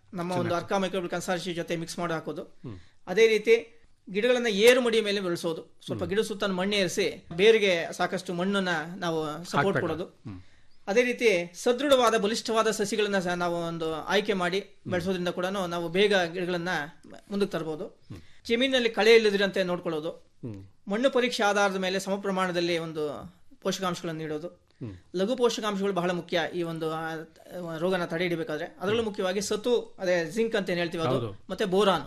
ನಮ್ಮ ಒಂದು ಅರ್ಕಾ ಮೈಕ್ರೋಬಲ್ ಕನ್ಸಾರ್ಷಿ ಜೊತೆ ಮಿಕ್ಸ್ ಮಾಡಿ ಹಾಕೋದು ಅದೇ ರೀತಿ ಗಿಡಗಳನ್ನ ಏರು ಮಡಿ ಮೇಲೆ ಬೆಳೆಸೋದು ಸ್ವಲ್ಪ ಗಿಡ ಸುತ್ತ ಮಣ್ಣು ಏರಿಸಿ ಬೇರಿಗೆ ಸಾಕಷ್ಟು ಮಣ್ಣನ್ನ ನಾವು ಸಪೋರ್ಟ್ ಕೊಡೋದು ಅದೇ ರೀತಿ ಸದೃಢವಾದ ಬಲಿಷ್ಠವಾದ ಸಸಿಗಳನ್ನ ಸಹ ನಾವು ಒಂದು ಆಯ್ಕೆ ಮಾಡಿ ಬೆಳೆಸೋದ್ರಿಂದ ಕೂಡ ನಾವು ಬೇಗ ಗಿಡಗಳನ್ನ ಮುಂದಕ್ಕೆ ತರಬಹುದು ಜಮೀನಿನಲ್ಲಿ ಕಳೆ ಇಲ್ಲದಿರಂತೆ ನೋಡ್ಕೊಳ್ಳೋದು ಮಣ್ಣು ಪರೀಕ್ಷೆ ಆಧಾರದ ಮೇಲೆ ಸಮ ಪ್ರಮಾಣದಲ್ಲಿ ಒಂದು ಪೋಷಕಾಂಶಗಳನ್ನು ನೀಡೋದು ಲಘು ಪೋಷಕಾಂಶಗಳು ಬಹಳ ಮುಖ್ಯ ಈ ಒಂದು ಆ, ರೋಗನ ತಡೆ ಹಿಡಿಬೇಕಾದ್ರೆ ಅದರಲ್ಲೂ ಮುಖ್ಯವಾಗಿ ಸತು ಅದೇ ಜಿಂಕ್ ಅಂತ ಏನ್ ಹೇಳ್ತೀವಿ ಅದು ಮತ್ತೆ ಬೋರಾನ್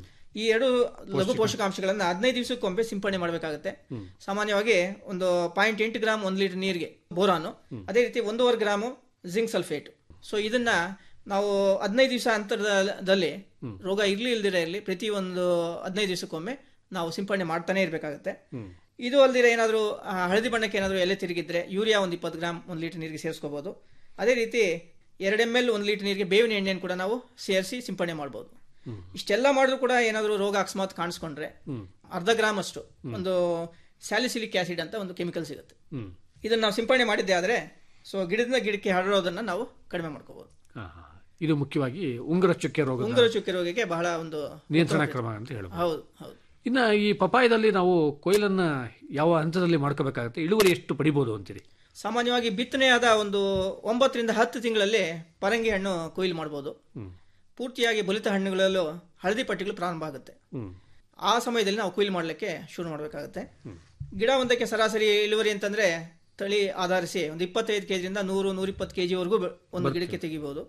ಈ ಎರಡು ಲಘು ಪೋಷಕಾಂಶಗಳನ್ನ ಹದಿನೈದು ದಿವಸಕ್ಕೊಮ್ಮೆ ಸಿಂಪಡಣೆ ಮಾಡಬೇಕಾಗುತ್ತೆ ಸಾಮಾನ್ಯವಾಗಿ ಒಂದು ಪಾಯಿಂಟ್ ಎಂಟು ಗ್ರಾಮ್ ಒಂದು ಲೀಟರ್ ನೀರಿಗೆ ಬೋರಾನು ಅದೇ ರೀತಿ ಒಂದೂವರೆ ಗ್ರಾಮು ಜಿಂಕ್ ಸಲ್ಫೇಟ್ ಸೊ ಇದನ್ನ ನಾವು ಹದಿನೈದು ದಿವಸ ಅಂತರದಲ್ಲಿ ರೋಗ ಇರ್ಲಿ ಇಲ್ದಿರ ಇರಲಿ ಪ್ರತಿ ಒಂದು ಹದಿನೈದು ದಿವಸಕ್ಕೊಮ್ಮೆ ನಾವು ಸಿಂಪಡಣೆ ಮಾಡ್ತಾನೆ ಇರಬೇಕಾಗುತ್ತೆ ಇದು ಅಲ್ದಿರ ಏನಾದರೂ ಹಳದಿ ಬಣ್ಣಕ್ಕೆ ಏನಾದರೂ ಎಲೆ ತಿರುಗಿದ್ರೆ ಯೂರಿಯಾ ಒಂದು ಇಪ್ಪತ್ತು ಗ್ರಾಮ್ ಒಂದು ಲೀಟರ್ ನೀರಿಗೆ ಸೇರಿಸ್ಕೋಬಹುದು ಅದೇ ರೀತಿ ಎರಡು ಎಮ್ ಎಲ್ ಒಂದು ಲೀಟರ್ ನೀರಿಗೆ ಬೇವಿನ ಎಣ್ಣೆಯನ್ನು ಕೂಡ ನಾವು ಸೇರಿಸಿ ಸಿಂಪಡಣೆ ಮಾಡ್ಬೋದು ಇಷ್ಟೆಲ್ಲ ಮಾಡಿದ್ರು ಕೂಡ ಏನಾದರೂ ರೋಗ ಅಕಸ್ಮಾತ್ ಕಾಣಿಸ್ಕೊಂಡ್ರೆ ಅರ್ಧ ಗ್ರಾಮ್ ಅಷ್ಟು ಒಂದು ಸ್ಯಾಲಿಸಿಲಿಕ್ ಆಸಿಡ್ ಅಂತ ಒಂದು ಕೆಮಿಕಲ್ ಸಿಗುತ್ತೆ ಇದನ್ನ ನಾವು ಸಿಂಪಡಣೆ ಮಾಡಿದ್ದೆ ಆದ್ರೆ ಸೊ ಗಿಡದಿಂದ ಗಿಡಕ್ಕೆ ಹರಡೋದನ್ನ ನಾವು ಕಡಿಮೆ ಮಾಡ್ಕೋಬಹುದು ಹಾ, ಹಾ. ಇದು ಮುಖ್ಯವಾಗಿ ಉಂಗುರ ಚುಕ್ಕೆ ರೋಗ ಉಂಗುರ ಚುಕ್ಕೆ ರೋಗಕ್ಕೆ ಬಹಳ ಒಂದು ನಿಯಂತ್ರಣ ಕ್ರಮ ಅಂತ ಹೇಳಬಹುದು ಹೌದು ಹೌದು ಇನ್ನು ಈ ಪಪಾಯದಲ್ಲಿ ನಾವು ಕೊಯ್ಲನ್ನ ಯಾವ ಹಂತದಲ್ಲಿ ಮಾಡ್ಕೋಬೇಕಾಗುತ್ತೆ ಇಳುವರಿ ಎಷ್ಟು ಪಡಿಬೋದು ಅಂತೀರಿ ಸಾಮಾನ್ಯವಾಗಿ ಬಿತ್ತನೆಯಾದ ಒಂದು ಒಂಬತ್ತರಿಂದ ಹತ್ತು ತಿಂಗಳಲ್ಲಿ ಪರಂಗಿ ಹಣ್ಣು ಕೊಯ್ಲು ಮಾಡ್ಬೋದು ಪೂರ್ತಿಯಾಗಿ ಬಲಿತ ಹಣ್ಣುಗಳಲ್ಲೂ ಹಳದಿ ಪಟ್ಟಿಗಳು ಪ್ರಾರಂಭ ಆಗುತ್ತೆ ಹ್ಮ್ ಆ ಸಮಯದಲ್ಲಿ ನಾವು ಕೊಯ್ಲು ಮಾಡಲಿಕ್ಕೆ ಶುರು ಮಾಡಬೇಕಾಗುತ್ತೆ ಗಿಡ ಒಂದಕ್ಕೆ ಸರಾಸರಿ ಇಳುವರಿ ಅಂತಂದ್ರೆ ತಳಿ ಆಧರಿಸಿ ಒಂದು ಇಪ್ಪತ್ತೈದು ಕೆಜಿಯಿಂದ ನೂರು ನೂರಿಪ್ಪತ್ತು ಕೆಜಿವರೆಗೂ ಒಂದು ಗಿಡಕ್ಕೆ ತೆಗಿಬಹುದು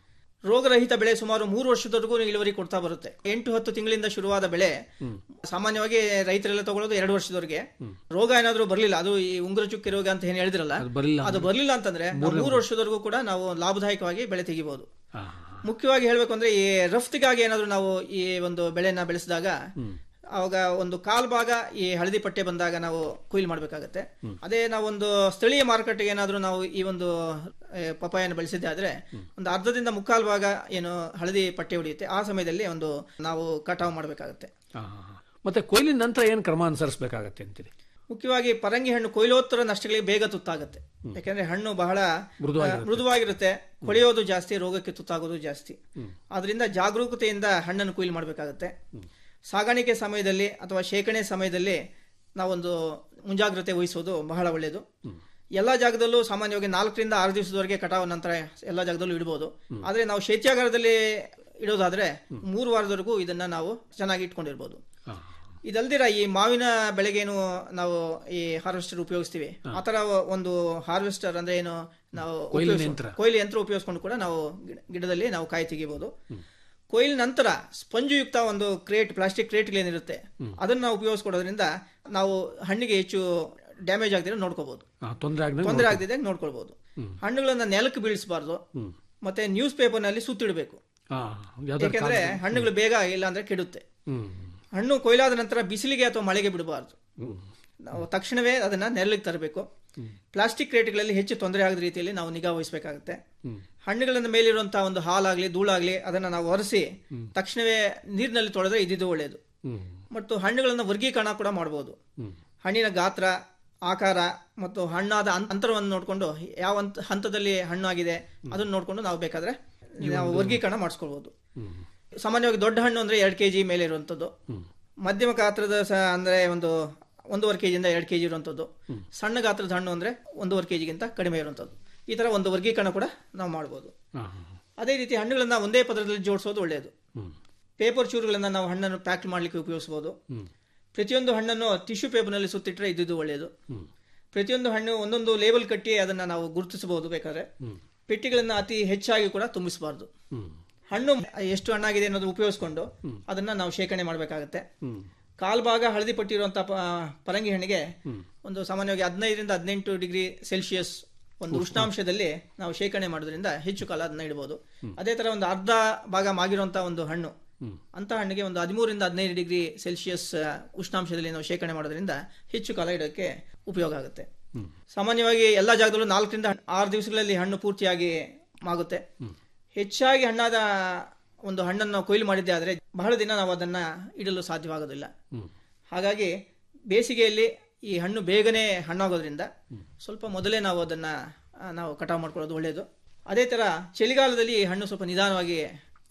ರೋಗರಹಿತ ಬೆಳೆ ಸುಮಾರು ಮೂರು ವರ್ಷದವರೆಗೂ ಇಳುವರಿ ಕೊಡ್ತಾ ಬರುತ್ತೆ ಎಂಟು ಹತ್ತು ತಿಂಗಳಿಂದ ಶುರುವಾದ ಬೆಳೆ ಸಾಮಾನ್ಯವಾಗಿ ರೈತರೆಲ್ಲ ತಗೊಳ್ಳೋದು ಎರಡು ವರ್ಷದವರೆಗೆ ರೋಗ ಏನಾದ್ರೂ ಬರಲಿಲ್ಲ ಅದು ಈ ಉಂಗುರ ಚುಕ್ಕಿ ರೋಗ ಅಂತ ಏನ್ ಹೇಳಿದ್ರಲ್ಲ ಅದು ಬರಲಿಲ್ಲ ಅದು ಬರಲಿಲ್ಲ ಅಂತಂದ್ರೆ ನಾವು ಮೂರು ವರ್ಷದವರೆಗೂ ಕೂಡ ನಾವು ಲಾಭದಾಯಕವಾಗಿ ಬೆಳೆ ತೆಗಿಬಹುದು ಹಾ, ಮುಖ್ಯವಾಗಿ ಹೇಳ್ಬೇಕು ಅಂದ್ರೆ ಈ ರಫ್ತಿಗಾಗಿ ಏನಾದ್ರು ನಾವು ಈ ಒಂದು ಬೆಳೆನ ಬೆಳೆಸಿದಾಗ ಅವಾಗ ಒಂದು ಕಾಲ್ ಭಾಗ ಈ ಹಳದಿ ಪಟ್ಟೆ ಬಂದಾಗ ನಾವು ಕೊಯ್ಲು ಮಾಡಬೇಕಾಗತ್ತೆ ಅದೇ ನಾವೊಂದು ಸ್ಥಳೀಯ ಮಾರುಕಟ್ಟೆಗೆ ಏನಾದ್ರೂ ನಾವು ಈ ಒಂದು ಆ, ಪಪಾಯನ್ನು ಬೆಳೆಸಿದ್ದೆ ಆದ್ರೆ ಒಂದು ಅರ್ಧದಿಂದ ಮುಕ್ಕಾಲ್ ಭಾಗ ಏನು ಹಳದಿ ಪಟ್ಟೆ ಹೊಡೆಯುತ್ತೆ ಆ ಸಮಯದಲ್ಲಿ ಒಂದು ನಾವು ಕಟಾವು ಮಾಡಬೇಕಾಗತ್ತೆ ಹಾ, ಹಾ, ಹಾ. ಮತ್ತೆ ಕೊಯ್ಲಿನ ನಂತರ ಏನು ಕ್ರಮ ಅನುಸರಿಸಬೇಕಾಗತ್ತೆ ಅಂತೀರಿ ಮುಖ್ಯವಾಗಿ ಪರಂಗಿ ಹಣ್ಣು ಕೊಯ್ಲೋತ್ತರ ನಷ್ಟಗಳಿಗೆ ಬೇಗ ತುತ್ತಾಗುತ್ತೆ ಯಾಕಂದ್ರೆ ಹಣ್ಣು ಬಹಳ ಮೃದುವಾಗಿರುತ್ತೆ. ಆ, ಮೃದುವಾಗಿರುತ್ತೆ ಕೊಳೆಯೋದು ಜಾಸ್ತಿ ರೋಗಕ್ಕೆ ತುತ್ತಾಗೋದು ಜಾಸ್ತಿ ಆದ್ರಿಂದ ಜಾಗರೂಕತೆಯಿಂದ ಹಣ್ಣನ್ನು ಕೊಯ್ಲು ಮಾಡಬೇಕಾಗುತ್ತೆ ಸಾಗಾಣಿಕೆ ಸಮಯದಲ್ಲಿ ಅಥವಾ ಶೇಖರಣೆ ಸಮಯದಲ್ಲಿ ನಾವೊಂದು ಮುಂಜಾಗ್ರತೆ ವಹಿಸೋದು ಬಹಳ ಒಳ್ಳೆಯದು ಎಲ್ಲ ಜಾಗದಲ್ಲೂ ಸಾಮಾನ್ಯವಾಗಿ ನಾಲ್ಕರಿಂದ ಆರು ದಿವಸದವರೆಗೆ ಕಟಾವು ನಂತರ ಎಲ್ಲ ಜಾಗದಲ್ಲೂ ಇಡಬಹುದು ಆದ್ರೆ ನಾವು ಶೈತ್ಯಾಗಾರದಲ್ಲಿ ಇಡೋದಾದ್ರೆ ಮೂರು ವಾರದವರೆಗೂ ಇದನ್ನ ನಾವು ಚೆನ್ನಾಗಿ ಇಟ್ಕೊಂಡಿರ್ಬೋದು ಹಾ, ಇದಲ್ದಿರ ಈ ಮಾವಿನ ಬೆಳೆಗೇನು ನಾವು ಈ ಹಾರ್ವೆಸ್ಟರ್ ಉಪಯೋಗಿಸ್ತೀವಿ ಆತರ ಒಂದು ಹಾರ್ವೆಸ್ಟರ್ ಅಂದ್ರೆ ಏನು ನಾವು ಕೊಯ್ಲಿನ ಉಪಯೋಗಿಸೋ- ಯಂತ್ರ. ಕೊಯ್ಲು ಯಂತ್ರ ಉಪಯೋಗಿಸ್ಕೊಂಡು ಕೂಡ ನಾವು ಗಿಡ- ಗಿಡದಲ್ಲಿ ನಾವು ಕಾಯಿ ತೆಗಿಬಹುದು ಕೊಯ್ಲು ನಂತರ ಸ್ಪಂಜು ಯುಕ್ತ ಒಂದು ಕ್ರೇಟ್ ಪ್ಲಾಸ್ಟಿಕ್ ಕ್ರೇಟ್ಗಳೇನಿರುತ್ತೆ ಅದನ್ನ ನಾವು ಉಪಯೋಗಿಸ್ಕೊಡೋದ್ರಿಂದ ನಾವು ಹಣ್ಣಿಗೆ ಹೆಚ್ಚು ಡ್ಯಾಮೇಜ್ ಆಗದಿರೋ ನೋಡ್ಕೋಬಹುದು ಹಾ, ತೊಂದರೆ ಆಗದಂಗೆ ತೊಂದರೆ ಆಗದಿದ್ದಾಗ ನೋಡ್ಕೊಳ್ಬಹುದು ಹಣ್ಣುಗಳನ್ನ ನೆಲಕ್ಕೆ ಬೀಳಿಸಬಾರ್ದು ಮತ್ತೆ ನ್ಯೂಸ್ ಪೇಪರ್ ನಲ್ಲಿ ಸುತ್ತಿಡಬೇಕು ಹಾ, ಯಾವ್ದಾದ್ರು ಯಾಕೆಂದ್ರೆ ಹಣ್ಣುಗಳು ಬೇಗ ಇಲ್ಲ ಅಂದ್ರೆ ಕೆಡುತ್ತೆ ಹ್ಮ್ ಹಣ್ಣು ಕೊಯ್ಲಾದ ನಂತರ ಬಿಸಿಲಿಗೆ ಅಥವಾ ಮಳೆಗೆ ಬಿಡಬಾರ್ದು ಹ್ಮ್. ನಾವು ತಕ್ಷಣವೇ ಅದನ್ನ ನೆರಳಿಗೆ ತರಬೇಕು ಪ್ಲಾಸ್ಟಿಕ್ ಕ್ರೇಟ್ಗಳಲ್ಲಿ ಹೆಚ್ಚು ತೊಂದರೆ ಆಗದ ರೀತಿಯಲ್ಲಿ ನಾವು ನಿಗಾ ವಹಿಸಬೇಕಾಗುತ್ತೆ ಹಣ್ಣುಗಳ ಮೇಲಿರುವಂತಹ ಒಂದು ಹಾಲಾಗ್ಲಿ ಧೂಳಾಗ್ಲಿ ಅದನ್ನ ನಾವು ಒರೆಸಿ ತಕ್ಷಣವೇ ನೀರಿನಲ್ಲಿ ತೊಳೆದ್ರೆ ಇದ್ದಿದ್ದು ಒಳ್ಳೆಯದು ಹ್ಮ್ ಮತ್ತು ಹಣ್ಣುಗಳನ್ನು ವರ್ಗೀಕರಣ ಕೂಡ ಮಾಡಬಹುದು ಹಣ್ಣಿನ ಗಾತ್ರ ಆಕಾರ ಮತ್ತು ಹಣ್ಣಾದ ಅಂ- ಅಂತರವನ್ನು ನೋಡಿಕೊಂಡು ಯಾವ ಹಂತ- ಹಂತದಲ್ಲಿ ಹಣ್ಣಾಗಿದೆ ಅದನ್ನು ನೋಡಿಕೊಂಡು ನಾವು ಬೇಕಾದ್ರೆ ನಾವು ವರ್ಗೀಕರಣ ಮಾಡಿಸ್ಕೊಳ್ಬಹುದು ಸಾಮಾನ್ಯವಾಗಿ ದೊಡ್ಡ ಹಣ್ಣು ಅಂದ್ರೆ ಎರಡು ಕೆಜಿ ಮೇಲೆ ಇರುವಂತದ್ದು ಮಧ್ಯಮ ಗಾತ್ರದ ಸ ಅಂದ್ರೆ ಒಂದು ಒಂದೂವರೆ ಕೆಜಿಯಿಂದ ಎರಡು ಕೆಜಿ ಇರುವಂತದ್ದು ಸಣ್ಣ ಗಾತ್ರದ ಹಣ್ಣು ಅಂದ್ರೆ ಒಂದೂವರೆ ಕೆಜಿಗಿಂತ ಕಡಿಮೆ ಇರುವಂತದ್ದು ಈ ತರ ಒಂದು ವರ್ಗೀಕರಣ ಕೂಡ ನಾವು ಮಾಡಬಹುದು ಹಾ, ಹಾ, ಹಾ. ಅದೇ ರೀತಿ ಹಣ್ಣುಗಳನ್ನ ಒಂದೇ ಪದರದಲ್ಲಿ ಜೋಡಿಸೋದು ಒಳ್ಳೆಯದು ಹ್ಮ್ ಪೇಪರ್ ಚೂರುಗಳನ್ನ ನಾವು ಹಣ್ಣನ್ನು ಪ್ಯಾಕ್ ಮಾಡಲಿಕ್ಕೆ ಉಪಯೋಗಿಸಬಹುದು ಪ್ರತಿಯೊಂದು ಹಣ್ಣನ್ನು ಟಿಶ್ಯೂ ಪೇಪರ್ನಲ್ಲಿ ಸುತ್ತಿಟ್ರೆ ಇದ್ದಿದ್ದು ಒಳ್ಳೆಯದು ಪ್ರತಿಯೊಂದು ಹಣ್ಣು ಒಂದೊಂದು ಲೇಬಲ್ ಕಟ್ಟಿ ಅದನ್ನ ನಾವು ಗುರುತಿಸಬಹುದು ಬೇಕಾದ್ರೆ ಪೆಟ್ಟಿಗಳನ್ನ ಅತಿ ಹೆಚ್ಚಾಗಿ ಕೂಡ ತುಂಬಿಸಬಾರ್ದು ಹ್ಮ್ ಹಣ್ಣು ಎಷ್ಟು ಹಣ್ಣಾಗಿದೆ ಅನ್ನೋದು ಉಪಯೋಗಿಸ್ಕೊಂಡು ಅದನ್ನ ನಾವು ಶೇಖರಣೆ ಮಾಡಬೇಕಾಗುತ್ತೆ ಹ್ಮ್ ಕಾಲ್ ಭಾಗ ಹಳದಿ ಪಟ್ಟಿರುವಂತಹ ಪ- ಪರಂಗಿ ಹಣ್ಣಿಗೆ ಒಂದು ಸಾಮಾನ್ಯವಾಗಿ ಹದಿನೈದರಿಂದ ಹದಿನೆಂಟು ಡಿಗ್ರಿ ಸೆಲ್ಸಿಯಸ್ ಒಂದು ಉಷ್ಣಾಂಶದಲ್ಲಿ ನಾವು ಶೇಖರಣೆ ಮಾಡೋದ್ರಿಂದ ಹೆಚ್ಚು ಕಾಲ ಅದನ್ನ ಇಡಬಹುದು ಅದೇ ತರ ಒಂದು ಅರ್ಧ ಭಾಗ ಮಾಗಿರುವಂತಹ ಒಂದು ಹಣ್ಣು ಅಂತ ಹಣ್ಣಿಗೆ ಒಂದು ಹದಿಮೂರಿಂದ ಹದಿನೈದು ಡಿಗ್ರಿ ಸೆಲ್ಸಿಯಸ್ ಆ, ಉಷ್ಣಾಂಶದಲ್ಲಿ ನಾವು ಶೇಖರಣೆ ಮಾಡೋದ್ರಿಂದ ಹೆಚ್ಚು ಕಾಲ ಇಡೋಕ್ಕೆ ಉಪಯೋಗ ಆಗುತ್ತೆ ಸಾಮಾನ್ಯವಾಗಿ ಎಲ್ಲ ಜಾಗದಲ್ಲೂ ನಾಲ್ಕರಿಂದ ಆರು ದಿವಸಗಳಲ್ಲಿ ಹಣ್ಣು ಪೂರ್ತಿಯಾಗಿ ಮಾಗುತ್ತೆ ಹೆಚ್ಚಾಗಿ ಹಣ್ಣಾದ ಒಂದು ಹಣ್ಣನ್ನು ನಾವು ಕೊಯ್ಲು ಮಾಡಿದ್ದೆ ಆದರೆ ಬಹಳ ದಿನ ನಾವು ಅದನ್ನ ಇಡಲು ಸಾಧ್ಯವಾಗೋದಿಲ್ಲ ಹಾಗಾಗಿ ಬೇಸಿಗೆಯಲ್ಲಿ ಈ ಹಣ್ಣು ಬೇಗನೆ ಹಣ್ಣಾಗೋದ್ರಿಂದ ಸ್ವಲ್ಪ ಮೊದಲೇ ನಾವು ಅದನ್ನ ಆ, ನಾವು ಕಟಾವು ಮಾಡ್ಕೊಳ್ಳೋದು ಒಳ್ಳೆಯದು ಅದೇ ತರ ಚಳಿಗಾಲದಲ್ಲಿ ಈ ಹಣ್ಣು ಸ್ವಲ್ಪ ನಿಧಾನವಾಗಿ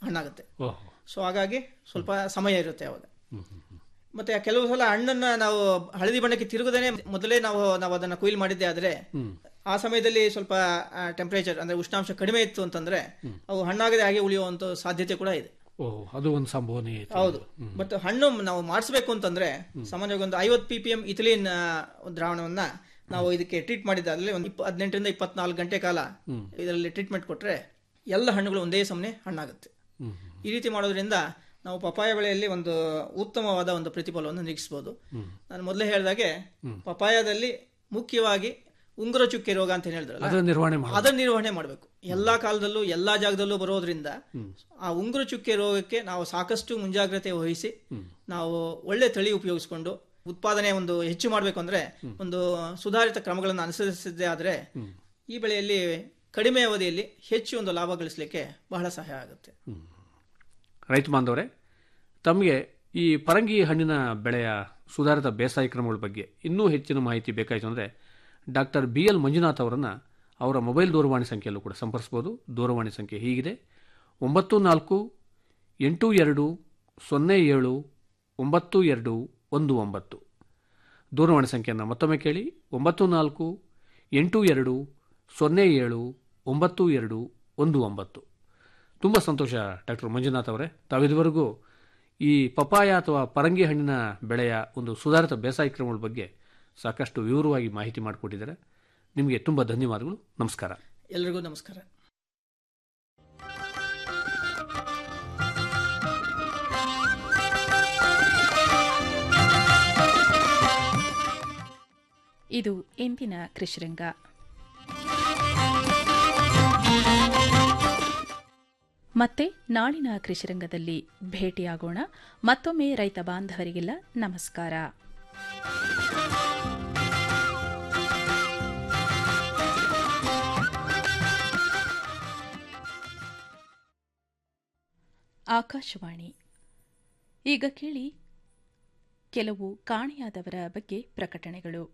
ಹಣ್ಣಾಗುತ್ತೆ ಓಹೋ ಸೊ ಹಾಗಾಗಿ ಸ್ವಲ್ಪ ಸಮಯ ಇರುತ್ತೆ ಅವಾಗ ಮತ್ತೆ ಕೆಲವು ಸಲ ಹಣ್ಣನ್ನ ನಾವು ಹಳದಿ ಬಣ್ಣಕ್ಕೆ ತಿರುಗದೇನೆ ಮೊದಲೇ ನಾವು ನಾವು ಅದನ್ನ ಕೊಯ್ಲು ಮಾಡಿದ್ದೆ ಆದ್ರೆ ಆ ಸಮಯದಲ್ಲಿ ಸ್ವಲ್ಪ ಟೆಂಪರೇಚರ್ ಅಂದ್ರೆ ಉಷ್ಣಾಂಶ ಕಡಿಮೆ ಇತ್ತು ಅಂತಂದ್ರೆ ಅವು ಹಣ್ಣಾಗದೆ ಹಾಗೆ ಉಳಿಯುವಂತ ಸಾಧ್ಯತೆ ಕೂಡ ಇದೆ ಓಹೋ ಅದು ಒಂದು ಸಂಭವನೀಯ ಐತೆ. ಹೌದು ಬಟ್ ಹಣ್ಣು ನಾವು ಮಾಡಿಸ್ಬೇಕು ಅಂತಂದ್ರೆ ಸಾಮಾನ್ಯವಾಗಿ ಒಂದು ಐವತ್ತು ಪಿ ಪಿ ಎಂ ಇಥಿಲಿನ್ ದ್ರಾವಣವನ್ನ ನಾವು ಇದಕ್ಕೆ ಟ್ರೀಟ್ ಮಾಡಿದ್ದಾಗಲೇ ಒಂದು ಇಪ್ಪ ಹದಿನೆಂಟರಿಂದ ಇಪ್ಪತ್ನಾಲ್ಕು ಗಂಟೆ ಕಾಲ ಇದರಲ್ಲಿ ಟ್ರೀಟ್ಮೆಂಟ್ ಕೊಟ್ರೆ ಎಲ್ಲ ಹಣ್ಣುಗಳು ಒಂದೇ ಸಮನೆ ಹಣ್ಣಾಗುತ್ತೆ ಈ ರೀತಿ ಮಾಡೋದ್ರಿಂದ ನಾವು ಪಪಾಯ ಬೆಳೆಯಲ್ಲಿ ಒಂದು ಉತ್ತಮವಾದ ಒಂದು ಪ್ರತಿಫಲವನ್ನು ನಿರೀಕ್ಷಿಸಬಹುದು ನಾನು ಮೊದಲೇ ಹೇಳಿದಾಗೆ ಪಪಾಯದಲ್ಲಿ ಮುಖ್ಯವಾಗಿ ಉಂಗುರ ಚುಕ್ಕೆ ರೋಗ ಅಂತ ಏನ್ ಹೇಳಿದ್ರಲ್ಲ ಅದರ ನಿರ್ವಹಣೆ ಮಾಡಿ ಅದನ್ನ ನಿರ್ವಹಣೆ ಮಾಡಬೇಕು ಎಲ್ಲಾ ಕಾಲದಲ್ಲೂ ಎಲ್ಲಾ ಜಾಗದಲ್ಲೂ ಬರೋದ್ರಿಂದ ಆ ಉಂಗುರ ಚುಕ್ಕೆ ರೋಗಕ್ಕೆ ನಾವು ಸಾಕಷ್ಟು ಮುಂಜಾಗ್ರತೆ ವಹಿಸಿ ನಾವು ಒಳ್ಳೆ ತಳಿ ಉಪಯೋಗಿಸ್ಕೊಂಡು ಉತ್ಪಾದನೆ ಒಂದು ಹೆಚ್ಚು ಮಾಡಬೇಕು ಅಂದ್ರೆ ಒಂದು ಸುಧಾರಿತ ಕ್ರಮಗಳನ್ನು ಅನುಸರಿಸಿದ್ದೇ ಆದ್ರೆ ಈ ಬೆಳೆಯಲ್ಲಿ ಕಡಿಮೆ ಅವಧಿಯಲ್ಲಿ ಹೆಚ್ಚು ಒಂದು ಲಾಭ ಗಳಿಸಲಿಕ್ಕೆ ಬಹಳ ಸಹಾಯ ಆಗುತ್ತೆ ರೈತ ಬಾಂಧವರೇ ತಮಗೆ ಈ ಪರಂಗಿ ಹಣ್ಣಿನ ಬೆಳೆಯ ಸುಧಾರಿತ ಬೇಸಾಯ ಕ್ರಮಗಳ ಬಗ್ಗೆ ಇನ್ನೂ ಹೆಚ್ಚಿನ ಮಾಹಿತಿ ಬೇಕಾಯಿತು ಅಂದರೆ ಡಾಕ್ಟರ್ ಬಿ ಎಲ್ ಮಂಜುನಾಥ್ ಅವರನ್ನು ಅವರ ಮೊಬೈಲ್ ದೂರವಾಣಿ ಸಂಖ್ಯೆಯಲ್ಲೂ ಕೂಡ ಸಂಪರ್ಸ್ಬೋದು ದೂರವಾಣಿ ಸಂಖ್ಯೆ ಹೀಗಿದೆ ಒಂಬತ್ತು ನಾಲ್ಕು ಎಂಟು ಎರಡು ಸೊನ್ನೆ ಏಳು ಒಂಬತ್ತು ಎರಡು ಒಂದು ಒಂಬತ್ತು ದೂರವಾಣಿ ಸಂಖ್ಯೆಯನ್ನು ಮತ್ತೊಮ್ಮೆ ಕೇಳಿ ಒಂಬತ್ತು ನಾಲ್ಕು ಎಂಟು ಎರಡು ಸೊನ್ನೆ ಏಳು ಒಂಬತ್ತು ಎರಡು ಒಂದು ಒಂಬತ್ತು ತುಂಬ ಸಂತೋಷ ಡಾಕ್ಟರ್ ಮಂಜುನಾಥ್ ಅವರೇ ತಾವಿದುವರೆಗೂ ಈ ಪಪಾಯ ಅಥವಾ ಪರಂಗಿ ಹಣ್ಣಿನ ಬೆಳೆಯ ಒಂದು ಸುಧಾರಿತ ಬೇಸಾಯ ಕ್ರಮಗಳ ಬಗ್ಗೆ ಸಾಕಷ್ಟು ವಿವರವಾಗಿ ಮಾಹಿತಿ ಮಾಡಿಕೊಟ್ಟಿದ್ದಾರೆ ನಿಮಗೆ ತುಂಬ ಧನ್ಯವಾದಗಳು ನಮಸ್ಕಾರ ಎಲ್ರಿಗೂ ನಮಸ್ಕಾರ ಇದು ಇಂದಿನ ಕೃಷಿರಂಗ ಮತ್ತೆ ನಾಳಿನ ಕೃಷಿರಂಗದಲ್ಲಿ ಭೇಟಿಯಾಗೋಣ ಮತ್ತೊಮ್ಮೆ ರೈತ ಬಾಂಧವರಿಗೆಲ್ಲ ನಮಸ್ಕಾರ ಆಕಾಶವಾಣಿ ಈಗ ಕೇಳಿ ಕೆಲವು ಕಾಣೆಯಾದವರ ಬಗ್ಗೆ ಪ್ರಕಟಣೆಗಳು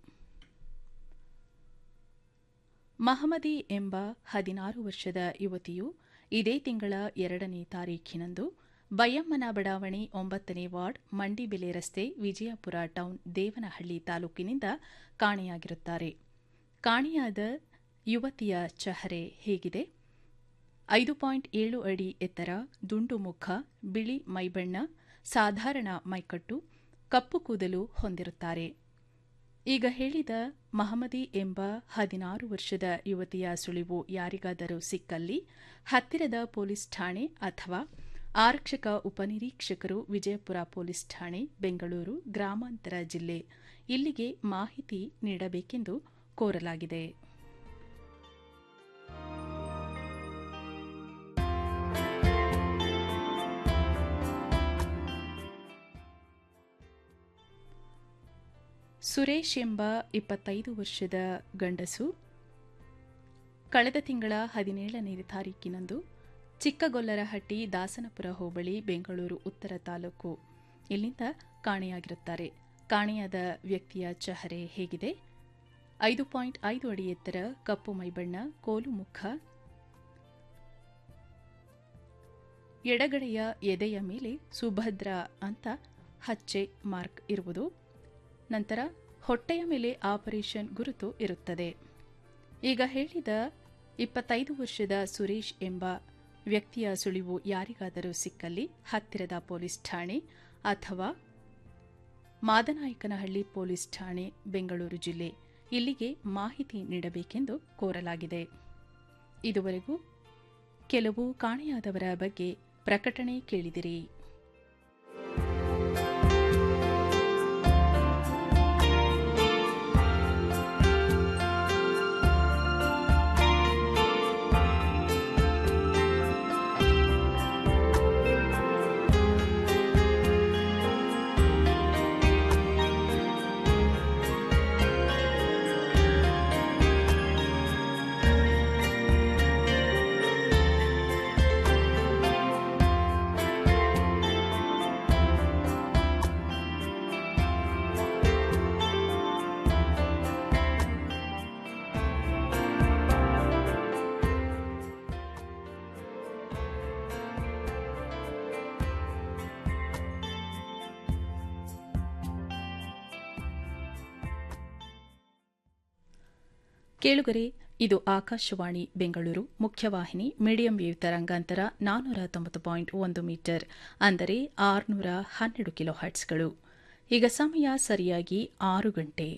ಮಹಮದಿ ಎಂಬ ಹದಿನಾರು ವರ್ಷದ ಯುವತಿಯು ಇದೇ ತಿಂಗಳ ಎರಡನೇ ತಾರೀಖಿನಂದು ಬೈಯಮ್ಮನ ಬಡಾವಣೆ ಒಂಬತ್ತನೇ ವಾರ್ಡ್ ಮಂಡಿಬೆಲೆ ರಸ್ತೆ ವಿಜಯಪುರ ಟೌನ್ ದೇವನಹಳ್ಳಿ ತಾಲೂಕಿನಿಂದ ಕಾಣೆಯಾಗಿರುತ್ತಾರೆ ಕಾಣೆಯಾದ ಯುವತಿಯ ಚಹರೆ ಹೇಗಿದೆ ಐದು ಪಾಯಿಂಟ್ ಏಳು ಅಡಿ ಎತ್ತರ ದುಂಡು ಮುಖ ಬಿಳಿ ಮೈಬಣ್ಣ ಸಾಧಾರಣ ಮೈಕಟ್ಟು ಕಪ್ಪು ಕೂದಲು ಹೊಂದಿರುತ್ತಾರೆ ಈಗ ಹೇಳಿದ ಮಹಮದಿ ಎಂಬ ಹದಿನಾರು ವರ್ಷದ ಯುವತಿಯ ಸುಳಿವು ಯಾರಿಗಾದರೂ ಸಿಕ್ಕಲ್ಲಿ ಹತ್ತಿರದ ಪೊಲೀಸ್ ಠಾಣೆ ಅಥವಾ ಆರಕ್ಷಕ ಉಪನಿರೀಕ್ಷಕರು ವಿಜಯಪುರ ಪೊಲೀಸ್ ಠಾಣೆ ಬೆಂಗಳೂರು ಗ್ರಾಮಾಂತರ ಜಿಲ್ಲೆ ಇಲ್ಲಿಗೆ ಮಾಹಿತಿ ನೀಡಬೇಕೆಂದು ಕೋರಲಾಗಿದೆ ಸುರೇಶ್ ಎಂಬ ಇಪ್ಪತ್ತೈದು ವರ್ಷದ ಗಂಡಸು ಕಳೆದ ತಿಂಗಳ ಹದಿನೇಳನೇ ತಾರೀಕಿನಂದು ಚಿಕ್ಕಗೊಲ್ಲರಹಟ್ಟಿ ದಾಸನಪುರ ಹೋಬಳಿ ಬೆಂಗಳೂರು ಉತ್ತರ ತಾಲೂಕು ಇಲ್ಲಿಂದ ಕಾಣೆಯಾಗಿರುತ್ತಾರೆ ಕಾಣೆಯಾದ ವ್ಯಕ್ತಿಯ ಚಹರೆ ಹೇಗಿದೆ ಐದು ಪಾಯಿಂಟ್ ಐದು ಅಡಿ ಎತ್ತರ ಕಪ್ಪು ಮೈಬಣ್ಣ ಕೋಲು ಮುಖ ಎಡಗಡೆಯ ಎದೆಯ ಮೇಲೆ ಸುಭದ್ರ ಅಂತ ಹಚ್ಚೆ ಮಾರ್ಕ್ ಇರುವುದು ನಂತರ ಹೊಟ್ಟೆಯ ಮೇಲೆ ಆಪರೇಷನ್ ಗುರುತು ಇರುತ್ತದೆ ಈಗ ಹೇಳಿದ ಇಪ್ಪತ್ತೈದು ವರ್ಷದ ಸುರೇಶ್ ಎಂಬ ವ್ಯಕ್ತಿಯ ಸುಳಿವು ಯಾರಿಗಾದರೂ ಸಿಕ್ಕಲ್ಲಿ ಹತ್ತಿರದ ಪೊಲೀಸ್ ಠಾಣೆ ಅಥವಾ ಮಾದನಾಯಕನಹಳ್ಳಿ ಪೊಲೀಸ್ ಠಾಣೆ ಬೆಂಗಳೂರು ಜಿಲ್ಲೆ ಇಲ್ಲಿಗೆ ಮಾಹಿತಿ ನೀಡಬೇಕೆಂದು ಕೋರಲಾಗಿದೆ ಇದುವರೆಗೂ ಕೆಲವು ಕಾಣೆಯಾದವರ ಬಗ್ಗೆ ಪ್ರಕಟಣೆ ಕೇಳಿದಿರಿ ಕೇಳುಗರೆ ಇದು ಆಕಾಶವಾಣಿ ಬೆಂಗಳೂರು ಮುಖ್ಯವಾಹಿನಿ ಮೀಡಿಯಂ ವೇವ್ ತರಂಗಾಂತರ ನಾನ್ನೂರ ತೊಂಬತ್ತು ಪಾಯಿಂಟ್ ಒಂದು ಮೀಟರ್ ಅಂದರೆ ಆರುನೂರ ಹನ್ನೆರಡು ಕಿಲೋ ಹರ್ಟ್ಸ್ಗಳು ಈಗ ಸಮಯ ಸರಿಯಾಗಿ ಆರು ಗಂಟೆ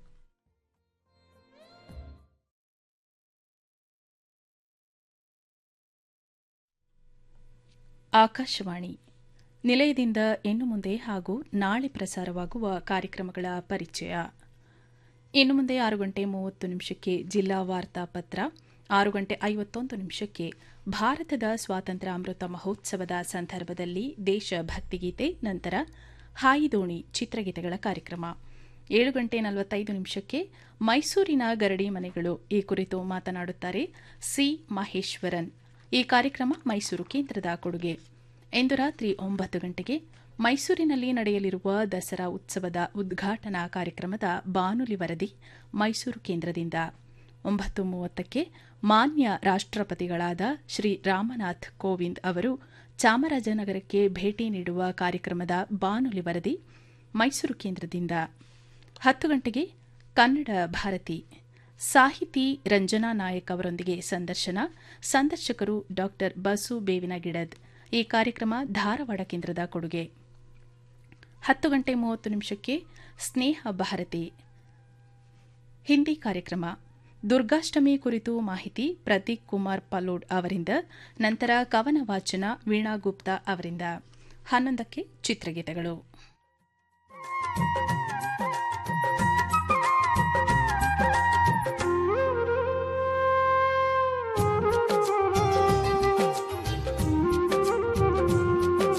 ಆಕಾಶವಾಣಿ ನಿಲಯದಿಂದ ಇನ್ನು ಮುಂದೆ ಹಾಗೂ ನಾಳೆ ಪ್ರಸಾರವಾಗುವ ಕಾರ್ಯಕ್ರಮಗಳ ಪರಿಚಯ ಇನ್ನು ಮುಂದೆ ಆರು ಗಂಟೆ ಮೂವತ್ತು ನಿಮಿಷಕ್ಕೆ ಜಿಲ್ಲಾ ವಾರ್ತಾ ಪತ್ರ ಆರು ಗಂಟೆ ಐವತ್ತೊಂದು ನಿಮಿಷಕ್ಕೆ ಭಾರತದ ಸ್ವಾತಂತ್ರ್ಯ ಅಮೃತ ಮಹೋತ್ಸವದ ಸಂದರ್ಭದಲ್ಲಿ ದೇಶಭಕ್ತಿಗೀತೆ ನಂತರ ಹಾಯಿದೋಣಿ ಚಿತ್ರಗೀತೆಗಳ ಕಾರ್ಯಕ್ರಮ ಏಳು ಗಂಟೆ ನಲವತ್ತೈದು ನಿಮಿಷಕ್ಕೆ ಮೈಸೂರಿನ ಗರಡಿ ಮನೆಗಳು ಈ ಕುರಿತು ಮಾತನಾಡುತ್ತಾರೆ ಸಿ ಮಹೇಶ್ವರನ್ ಈ ಕಾರ್ಯಕ್ರಮ ಮೈಸೂರು ಕೇಂದ್ರದ ಕೊಡುಗೆ ಇಂದು ರಾತ್ರಿ ಒಂಬತ್ತು ಗಂಟೆಗೆ ಮೈಸೂರಿನಲ್ಲಿ ನಡೆಯಲಿರುವ ದಸರಾ ಉತ್ಸವದ ಉದ್ಘಾಟನಾ ಕಾರ್ಯಕ್ರಮದ ಬಾನುಲಿ ವರದಿ ಮೈಸೂರು ಕೇಂದ್ರದಿಂದ ಒಂಬತ್ತು ಮೂವತ್ತಕ್ಕೆ ಮಾನ್ಯ ರಾಷ್ಟ್ರಪತಿಗಳಾದ ಶ್ರೀ ರಾಮನಾಥ್ ಕೋವಿಂದ್ ಅವರು ಚಾಮರಾಜನಗರಕ್ಕೆ ಭೇಟಿ ನೀಡುವ ಕಾರ್ಯಕ್ರಮದ ಬಾನುಲಿ ವರದಿ ಮೈಸೂರು ಕೇಂದ್ರದಿಂದ ಹತ್ತು ಗಂಟೆಗೆ ಕನ್ನಡ ಭಾರತಿ ಸಾಹಿತಿ ರಂಜನಾ ನಾಯಕ್ ಅವರೊಂದಿಗೆ ಸಂದರ್ಶನ ಸಂದರ್ಶಕರು ಡಾ ಬಸು ಬೇವಿನ ಗಿಡದ್ ಈ ಕಾರ್ಯಕ್ರಮ ಧಾರವಾಡ ಕೇಂದ್ರದ ಕೊಡುಗೆ ಹತ್ತು ಗಂಟೆ ಮೂವತ್ತು ನಿಮಿಷಕ್ಕೆ ಸ್ನೇಹ ಭಾರತಿ ಹಿಂದಿ ಕಾರ್ಯಕ್ರಮ ದುರ್ಗಾಷ್ಟಮಿ ಕುರಿತು ಮಾಹಿತಿ ಪ್ರತೀಕ್ ಕುಮಾರ್ ಪಲೋಡ್ ಅವರಿಂದ ನಂತರ ಕವನ ವಾಚನ ವೀಣಾ ಗುಪ್ತಾ ಅವರಿಂದ ಹನ್ನೊಂದಕ್ಕೆ ಚಿತ್ರಗೀತೆಗಳು